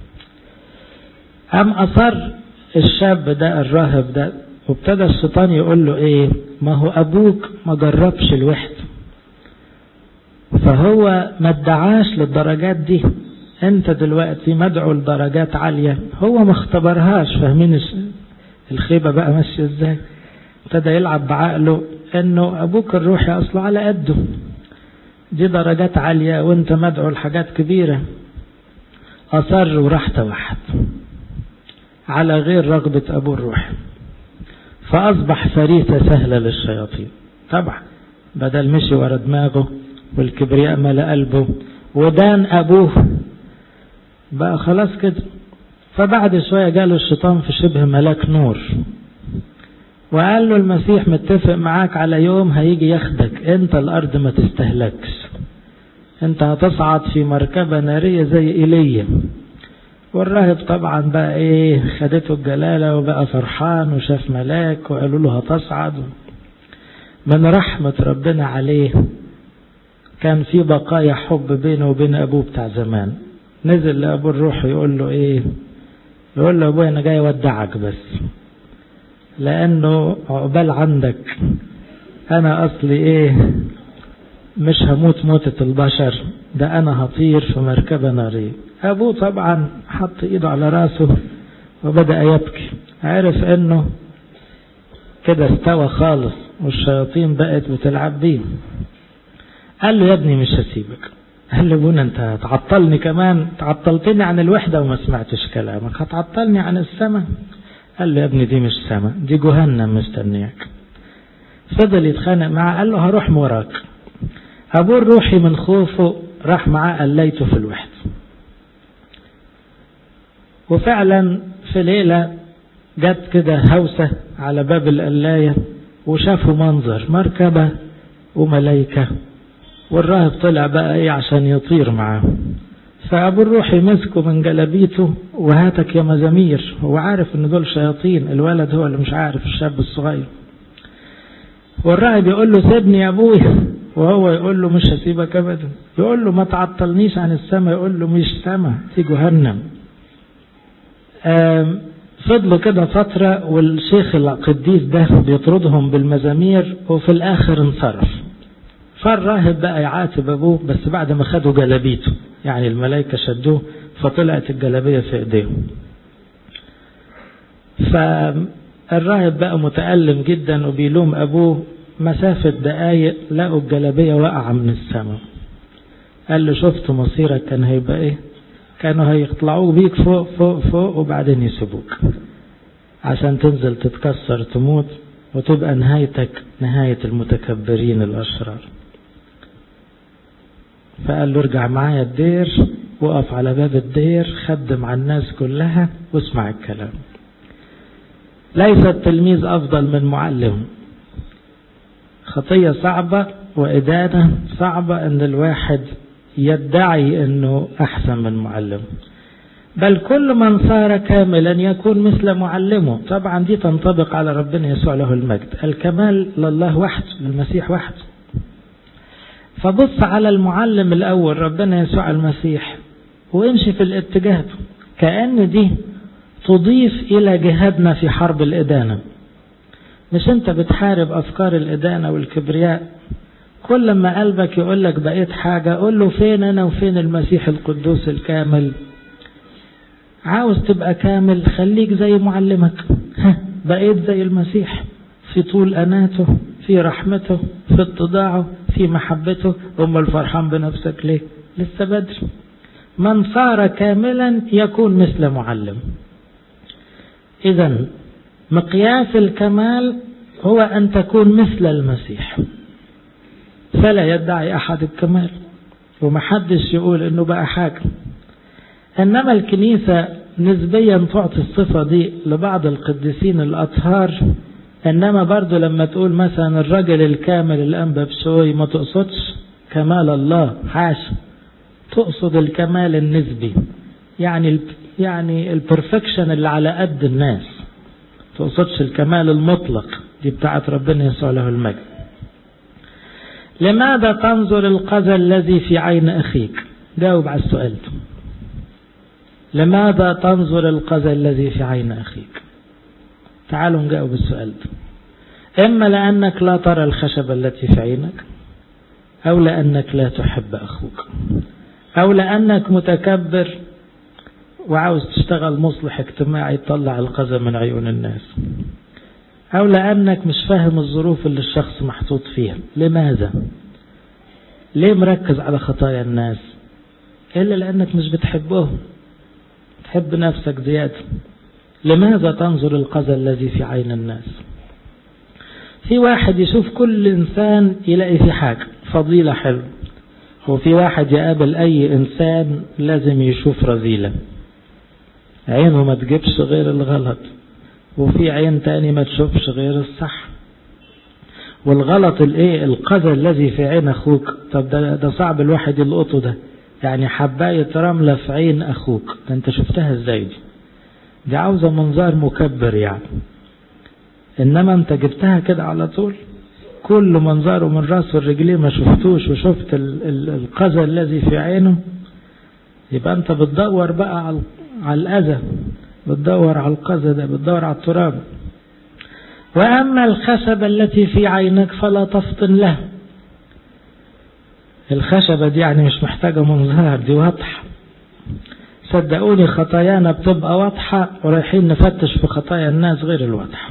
قام أصر الشاب ده الراهب ده وابتدى الشيطان يقول له ايه ما هو ابوك ما جربش الوحدة فهو ما ادعاش للدرجات دي انت دلوقتي مدعو لدرجات عالية هو ما اختبرهاش فاهمين الخيبة بقى ماشية ازاي ابتدى يلعب بعقله انه ابوك الروحي اصله على قده دي درجات عالية وانت مدعو لحاجات كبيرة اصر وراح توحد على غير رغبة ابوه الروحي فأصبح فريسة سهلة للشياطين طبعا بدل مشي ورا دماغه والكبرياء ملا قلبه ودان أبوه بقى خلاص كده فبعد شوية جاله الشيطان في شبه ملاك نور وقال له المسيح متفق معاك على يوم هيجي ياخدك انت الارض ما تستهلكش انت هتصعد في مركبة نارية زي ايليا والراهب طبعا بقى ايه خدته الجلالة وبقى فرحان وشاف ملاك وقالوا له هتصعد من رحمة ربنا عليه كان في بقايا حب بينه وبين ابوه بتاع زمان نزل لابوه الروح يقول له ايه يقول له ابويا انا جاي اودعك بس لانه عقبال عندك انا اصلي ايه مش هموت موتة البشر ده انا هطير في مركبة نارية ابوه طبعا حط ايده على راسه وبدأ يبكي عرف انه كده استوى خالص والشياطين بقت بتلعب بيه قال له يا ابني مش هسيبك قال له ابونا انت تعطلني كمان تعطلتني عن الوحدة وما سمعتش كلامك هتعطلني عن السماء قال له يا ابني دي مش سماء دي جهنم مستنياك فضل يتخانق معاه قال له هروح وراك ابوه الروحي من خوفه راح معاه قليته في الوحدة وفعلا في ليلة جت كده هوسة على باب القلاية وشافوا منظر فأبو الروح يمسكه من جلابيته وهاتك يا مزامير هو عارف ان دول شياطين الولد هو اللي مش عارف الشاب الصغير والراهب يقول له سيبني يا ابوي وهو يقول له مش هسيبك ابدا يقول له ما تعطلنيش عن السماء يقول له مش سما في جهنم فضلوا كده فترة والشيخ القديس ده بيطردهم بالمزامير وفي الآخر انصرف فالراهب بقى يعاتب أبوه بس بعد ما خدوا جلابيته يعني الملائكة شدوه فطلعت الجلابية في إيديهم فالراهب بقى متألم جدا وبيلوم أبوه مسافة دقايق لقوا الجلابية واقعة من السماء قال له شفت مصيرك كان هيبقى ايه كانوا هيطلعوك بيك فوق فوق فوق وبعدين يسيبوك عشان تنزل تتكسر تموت وتبقى نهايتك نهاية المتكبرين الأشرار فقال له ارجع معايا الدير وقف على باب الدير خدم على الناس كلها واسمع الكلام ليس التلميذ أفضل من معلم خطية صعبة وإدانة صعبة أن الواحد يدعي أنه أحسن من معلم بل كل من صار كاملا يكون مثل معلمه طبعا دي تنطبق على ربنا يسوع له المجد الكمال لله وحده للمسيح وحده فبص على المعلم الأول ربنا يسوع المسيح وامشي في الاتجاه كأن دي تضيف إلى جهادنا في حرب الإدانة مش انت بتحارب أفكار الإدانة والكبرياء كل ما قلبك يقول لك بقيت حاجة قول له فين أنا وفين المسيح القدوس الكامل عاوز تبقى كامل خليك زي معلمك ها بقيت زي المسيح في طول أناته في رحمته في اتضاعه في محبته أم الفرحان بنفسك ليه لسه بدري من صار كاملا يكون مثل معلم إذا مقياس الكمال هو أن تكون مثل المسيح فلا يدعي أحد الكمال ومحدش يقول أنه بقى حاجة إنما الكنيسة نسبيا تعطي الصفة دي لبعض القديسين الأطهار إنما برضو لما تقول مثلا الرجل الكامل الأنبا بشوي ما تقصدش كمال الله حاشا تقصد الكمال النسبي يعني يعني البرفكشن اللي على قد الناس تقصدش الكمال المطلق دي بتاعت ربنا يسوع له المجد لماذا تنظر القذى الذي في عين أخيك جاوب على السؤال ده لماذا تنظر القذى الذي في عين أخيك تعالوا نجاوب السؤال ده إما لأنك لا ترى الخشبة التي في عينك أو لأنك لا تحب أخوك أو لأنك متكبر وعاوز تشتغل مصلح اجتماعي تطلع القذى من عيون الناس أو لأنك مش فاهم الظروف اللي الشخص محطوط فيها لماذا ليه مركز على خطايا الناس إلا لأنك مش بتحبهم تحب نفسك زيادة لماذا تنظر القذى الذي في عين الناس في واحد يشوف كل إنسان يلاقي في حاجة فضيلة حلو وفي واحد يقابل أي إنسان لازم يشوف رذيلة عينه ما تجيبش غير الغلط وفي عين تاني ما تشوفش غير الصح والغلط الايه القذى الذي في عين اخوك طب ده, ده صعب الواحد يلقطه ده يعني حباية رملة في عين اخوك ده انت شفتها ازاي دي دي عاوزة منظار مكبر يعني انما انت جبتها كده على طول كل منظره من راسه الرجلين ما شفتوش وشفت القذى الذي في عينه يبقى انت بتدور بقى على على الأذى بتدور على القذى ده بتدور على التراب وأما الخشبة التي في عينك فلا تفطن له الخشبة دي يعني مش محتاجة منظار دي واضحة صدقوني خطايانا بتبقى واضحة ورايحين نفتش في خطايا الناس غير الواضحة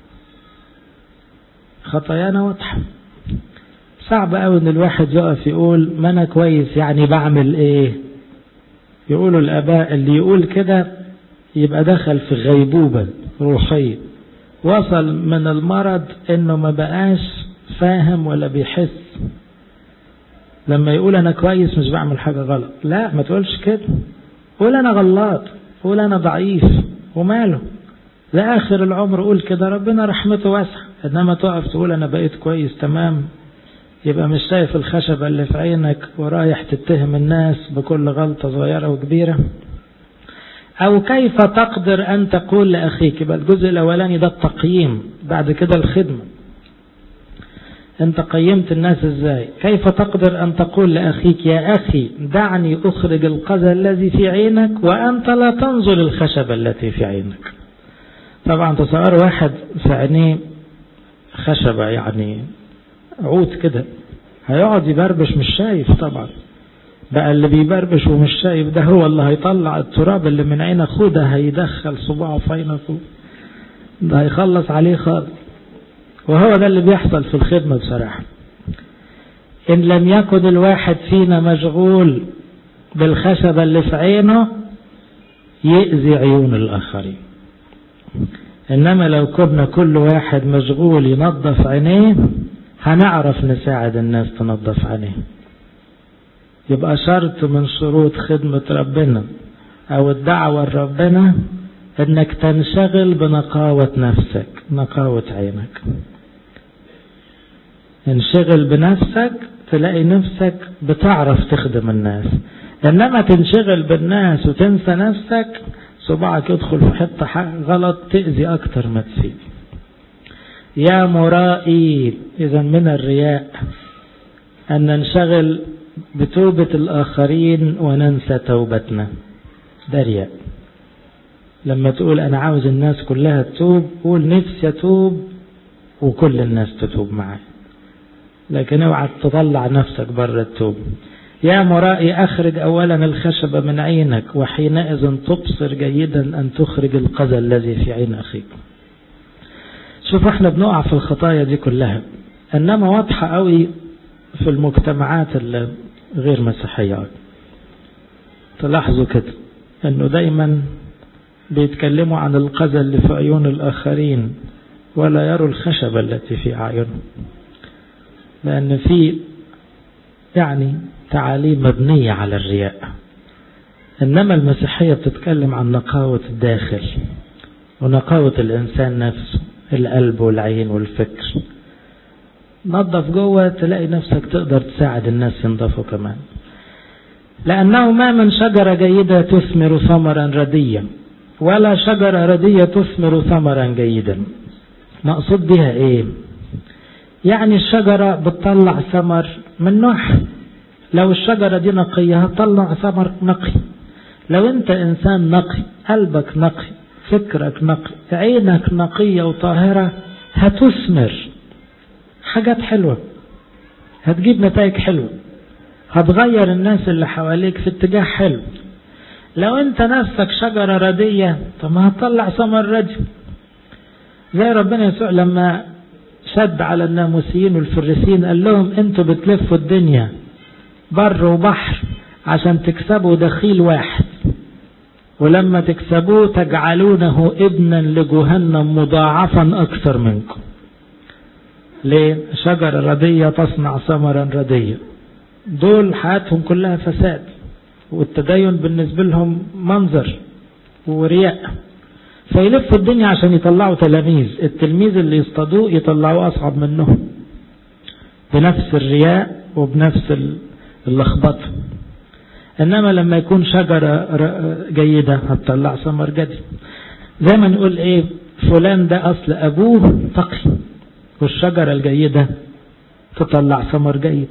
خطايانا واضحة صعب قوي ان الواحد يقف يقول ما انا كويس يعني بعمل ايه يقولوا الاباء اللي يقول كده يبقى دخل في غيبوبة روحية وصل من المرض انه ما بقاش فاهم ولا بيحس لما يقول انا كويس مش بعمل حاجة غلط لا ما تقولش كده قول انا غلط قول انا ضعيف وماله لآخر العمر قول كده ربنا رحمته واسعة انما تقف تقول انا بقيت كويس تمام يبقى مش شايف الخشبة اللي في عينك ورايح تتهم الناس بكل غلطة صغيرة وكبيرة أو كيف تقدر أن تقول لأخيك يبقى الجزء الأولاني ده التقييم بعد كده الخدمة أنت قيمت الناس إزاي كيف تقدر أن تقول لأخيك يا أخي دعني أخرج القذى الذي في عينك وأنت لا تنظر الخشبة التي في عينك طبعا تصور واحد في عينيه خشبة يعني عود كده هيقعد يبربش مش شايف طبعا بقى اللي بيبربش ومش شايف ده هو اللي هيطلع التراب اللي من عين اخوه ده هيدخل صباعه في عين اخوه ده هيخلص عليه خالص وهو ده اللي بيحصل في الخدمة بصراحة إن لم يكن الواحد فينا مشغول بالخشبة اللي في عينه يأذي عيون الآخرين إنما لو كنا كل واحد مشغول ينظف عينيه هنعرف نساعد الناس تنظف عينيه يبقى شرط من شروط خدمة ربنا أو الدعوة لربنا إنك تنشغل بنقاوة نفسك نقاوة عينك انشغل بنفسك تلاقي نفسك بتعرف تخدم الناس إنما تنشغل بالناس وتنسى نفسك صباعك يدخل في حتة غلط تأذي أكتر ما تفيد يا مرائي إذا من الرياء أن ننشغل بتوبة الآخرين وننسى توبتنا ده رياء لما تقول أنا عاوز الناس كلها تتوب قول نفسي أتوب وكل الناس تتوب معي لكن اوعى تطلع نفسك بره التوب يا مرائي أخرج أولا الخشبة من عينك وحينئذ تبصر جيدا أن تخرج القذى الذي في عين أخيك شوف احنا بنقع في الخطايا دي كلها انما واضحة قوي في المجتمعات الغير مسيحية تلاحظوا كده انه دايما بيتكلموا عن القذى اللي في عيون الاخرين ولا يروا الخشبة التي في اعينهم لان في يعني تعاليم مبنية على الرياء انما المسيحية بتتكلم عن نقاوة الداخل ونقاوة الانسان نفسه القلب والعين والفكر نظف جوه تلاقي نفسك تقدر تساعد الناس ينظفوا كمان لأنه ما من شجرة جيدة تثمر ثمرا رديا ولا شجرة ردية تثمر ثمرا جيدا مقصود بها ايه يعني الشجرة بتطلع ثمر من نوعها لو الشجرة دي نقية هتطلع ثمر نقي لو انت انسان نقي قلبك نقي فكرك نقي عينك نقية وطاهرة هتثمر حاجات حلوة هتجيب نتائج حلوة هتغير الناس اللي حواليك في اتجاه حلو لو انت نفسك شجرة ردية طب ما هتطلع ثمر ردي زي ربنا يسوع لما شد على الناموسيين والفريسيين قال لهم انتوا بتلفوا الدنيا بر وبحر عشان تكسبوا دخيل واحد ولما تكسبوه تجعلونه ابنا لجهنم مضاعفا أكثر منكم ليه شجرة ردية تصنع ثمرا رديا دول حياتهم كلها فساد والتدين بالنسبة لهم منظر ورياء فيلفوا الدنيا عشان يطلعوا تلاميذ التلميذ اللي يصطادوه يطلعوه أصعب منهم بنفس الرياء وبنفس اللخبطه انما لما يكون شجرة جيدة هتطلع ثمر جدي زي ما نقول ايه فلان ده اصل ابوه تقي والشجرة الجيدة تطلع ثمر جيد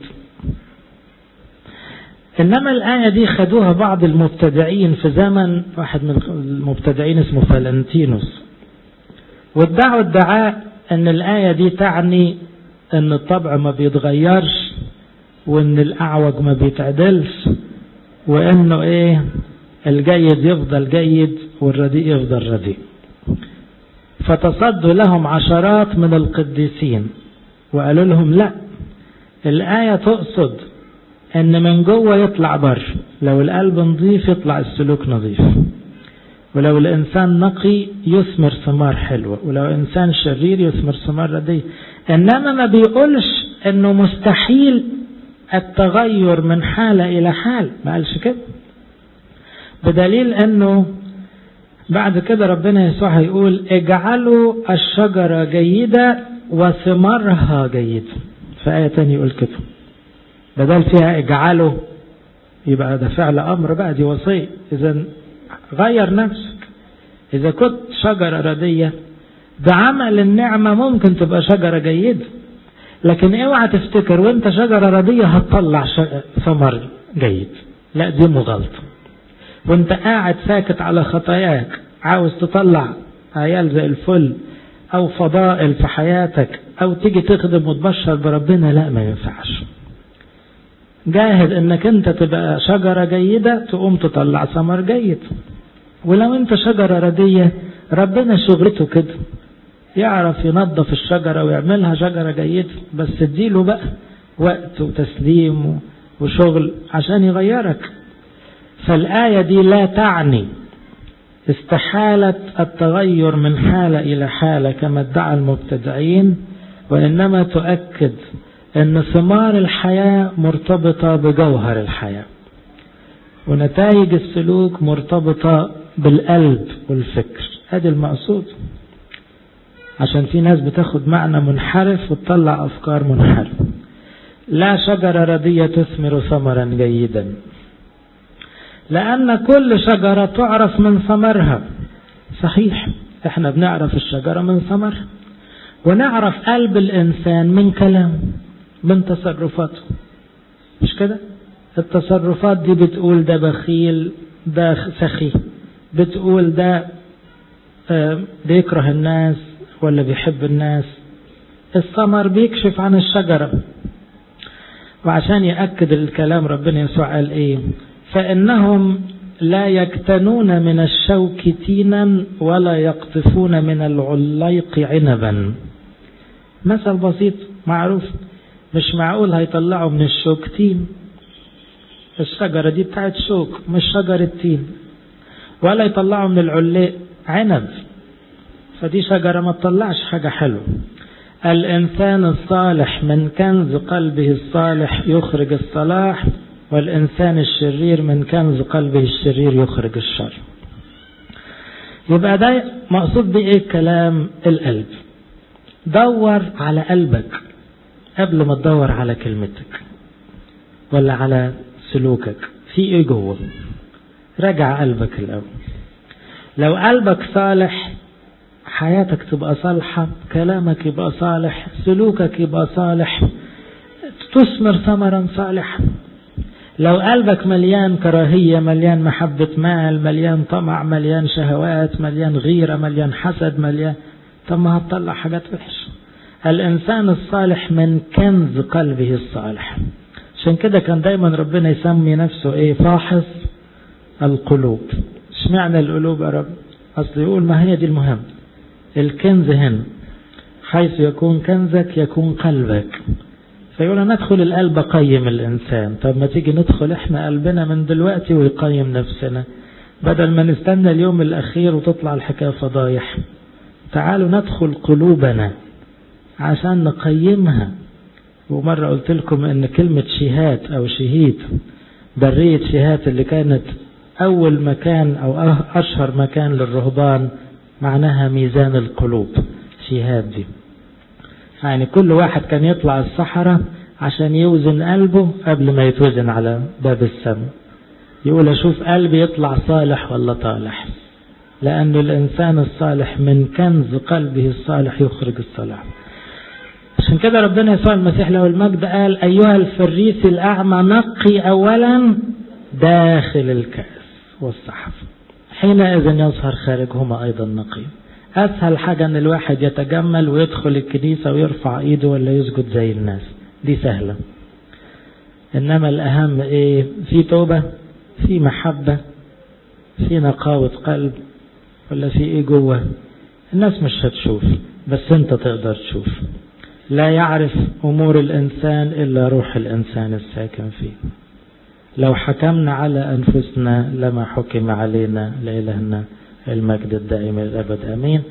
انما الاية دي خدوها بعض المبتدعين في زمن واحد من المبتدعين اسمه فالنتينوس وادعوا ادعاء ان الاية دي تعني ان الطبع ما بيتغيرش وان الاعوج ما بيتعدلش وانه ايه الجيد يفضل جيد والرديء يفضل رديء فتصدوا لهم عشرات من القديسين وقالوا لهم لا الآية تقصد ان من جوه يطلع بر لو القلب نظيف يطلع السلوك نظيف ولو الانسان نقي يثمر ثمار حلوة ولو انسان شرير يثمر ثمار رديء انما ما بيقولش انه مستحيل التغير من حالة إلى حال ما قالش كده بدليل أنه بعد كده ربنا يسوع هيقول اجعلوا الشجرة جيدة وثمارها جيدة في آية تانية يقول كده بدل فيها اجعله يبقى ده فعل أمر بقى دي وصية إذا غير نفسك إذا كنت شجرة ردية بعمل النعمة ممكن تبقى شجرة جيدة لكن اوعى تفتكر وانت شجرة ردية هتطلع ثمر جيد لا دي مغالطة وانت قاعد ساكت على خطاياك عاوز تطلع عيال زي الفل او فضائل في حياتك او تيجي تخدم وتبشر بربنا لا ما ينفعش جاهد انك انت تبقى شجرة جيدة تقوم تطلع ثمر جيد ولو انت شجرة ردية ربنا شغلته كده يعرف ينظف الشجرة ويعملها شجرة جيدة بس اديله بقى وقت وتسليم وشغل عشان يغيرك فالآية دي لا تعني استحالة التغير من حالة إلى حالة كما ادعى المبتدعين وإنما تؤكد أن ثمار الحياة مرتبطة بجوهر الحياة ونتائج السلوك مرتبطة بالقلب والفكر هذا المقصود عشان في ناس بتاخد معنى منحرف وتطلع أفكار منحرفة لا شجرة ردية تثمر ثمرا جيدا لأن كل شجرة تعرف من ثمرها صحيح احنا بنعرف الشجرة من ثمرها ونعرف قلب الإنسان من كلامه من تصرفاته مش كده التصرفات دي بتقول ده بخيل ده سخي بتقول ده بيكره الناس ولا بيحب الناس الثمر بيكشف عن الشجرة وعشان يأكد الكلام ربنا يسوع قال ايه فإنهم لا يكتنون من الشوك تينا ولا يقطفون من العليق عنبا مثل بسيط معروف مش معقول هيطلعوا من الشوك تين الشجرة دي بتاعت شوك مش شجرة تين ولا يطلعوا من العلاق عنب فدي شجرة ما تطلعش حاجة حلوة الإنسان الصالح من كنز قلبه الصالح يخرج الصلاح والإنسان الشرير من كنز قلبه الشرير يخرج الشر يبقى ده مقصود بإيه كلام القلب دور على قلبك قبل ما تدور على كلمتك ولا على سلوكك في ايه جوه راجع قلبك الاول لو قلبك صالح حياتك تبقى صالحة كلامك يبقى صالح سلوكك يبقى صالح تثمر ثمرا صالحا لو قلبك مليان كراهية مليان محبة مال مليان طمع مليان شهوات مليان غيرة مليان حسد مليان طب ما هتطلع حاجات وحشة الإنسان الصالح من كنز قلبه الصالح عشان كده كان دايما ربنا يسمي نفسه ايه فاحص القلوب اشمعنى القلوب يا رب اصل يقول ما هي دي المهم الكنز هنا حيث يكون كنزك يكون قلبك فيقول انا ادخل القلب اقيم الانسان طب ما تيجي ندخل احنا قلبنا من دلوقتي ويقيم نفسنا بدل ما نستنى اليوم الاخير وتطلع الحكايه فضايح تعالوا ندخل قلوبنا عشان نقيمها ومرة قلت لكم ان كلمة شهات او شهيد برية شهات اللي كانت اول مكان او اشهر مكان للرهبان معناها ميزان القلوب شهاد دي يعني كل واحد كان يطلع الصحراء عشان يوزن قلبه قبل ما يتوزن على باب السماء يقول اشوف قلبي يطلع صالح ولا طالح لأن الإنسان الصالح من كنز قلبه الصالح يخرج الصلاح عشان كده ربنا يسوع المسيح له المجد قال أيها الفريس الأعمى نقي أولا داخل الكأس والصحف حينئذ يظهر خارجهما أيضا نقي أسهل حاجة أن الواحد يتجمل ويدخل الكنيسة ويرفع إيده ولا يسجد زي الناس دي سهلة إنما الأهم إيه في توبة في محبة في نقاوة قلب ولا في إيه جوه الناس مش هتشوف بس أنت تقدر تشوف لا يعرف أمور الإنسان إلا روح الإنسان الساكن فيه لو حكمنا على أنفسنا لما حكم علينا لإلهنا المجد الدائم الأبد أمين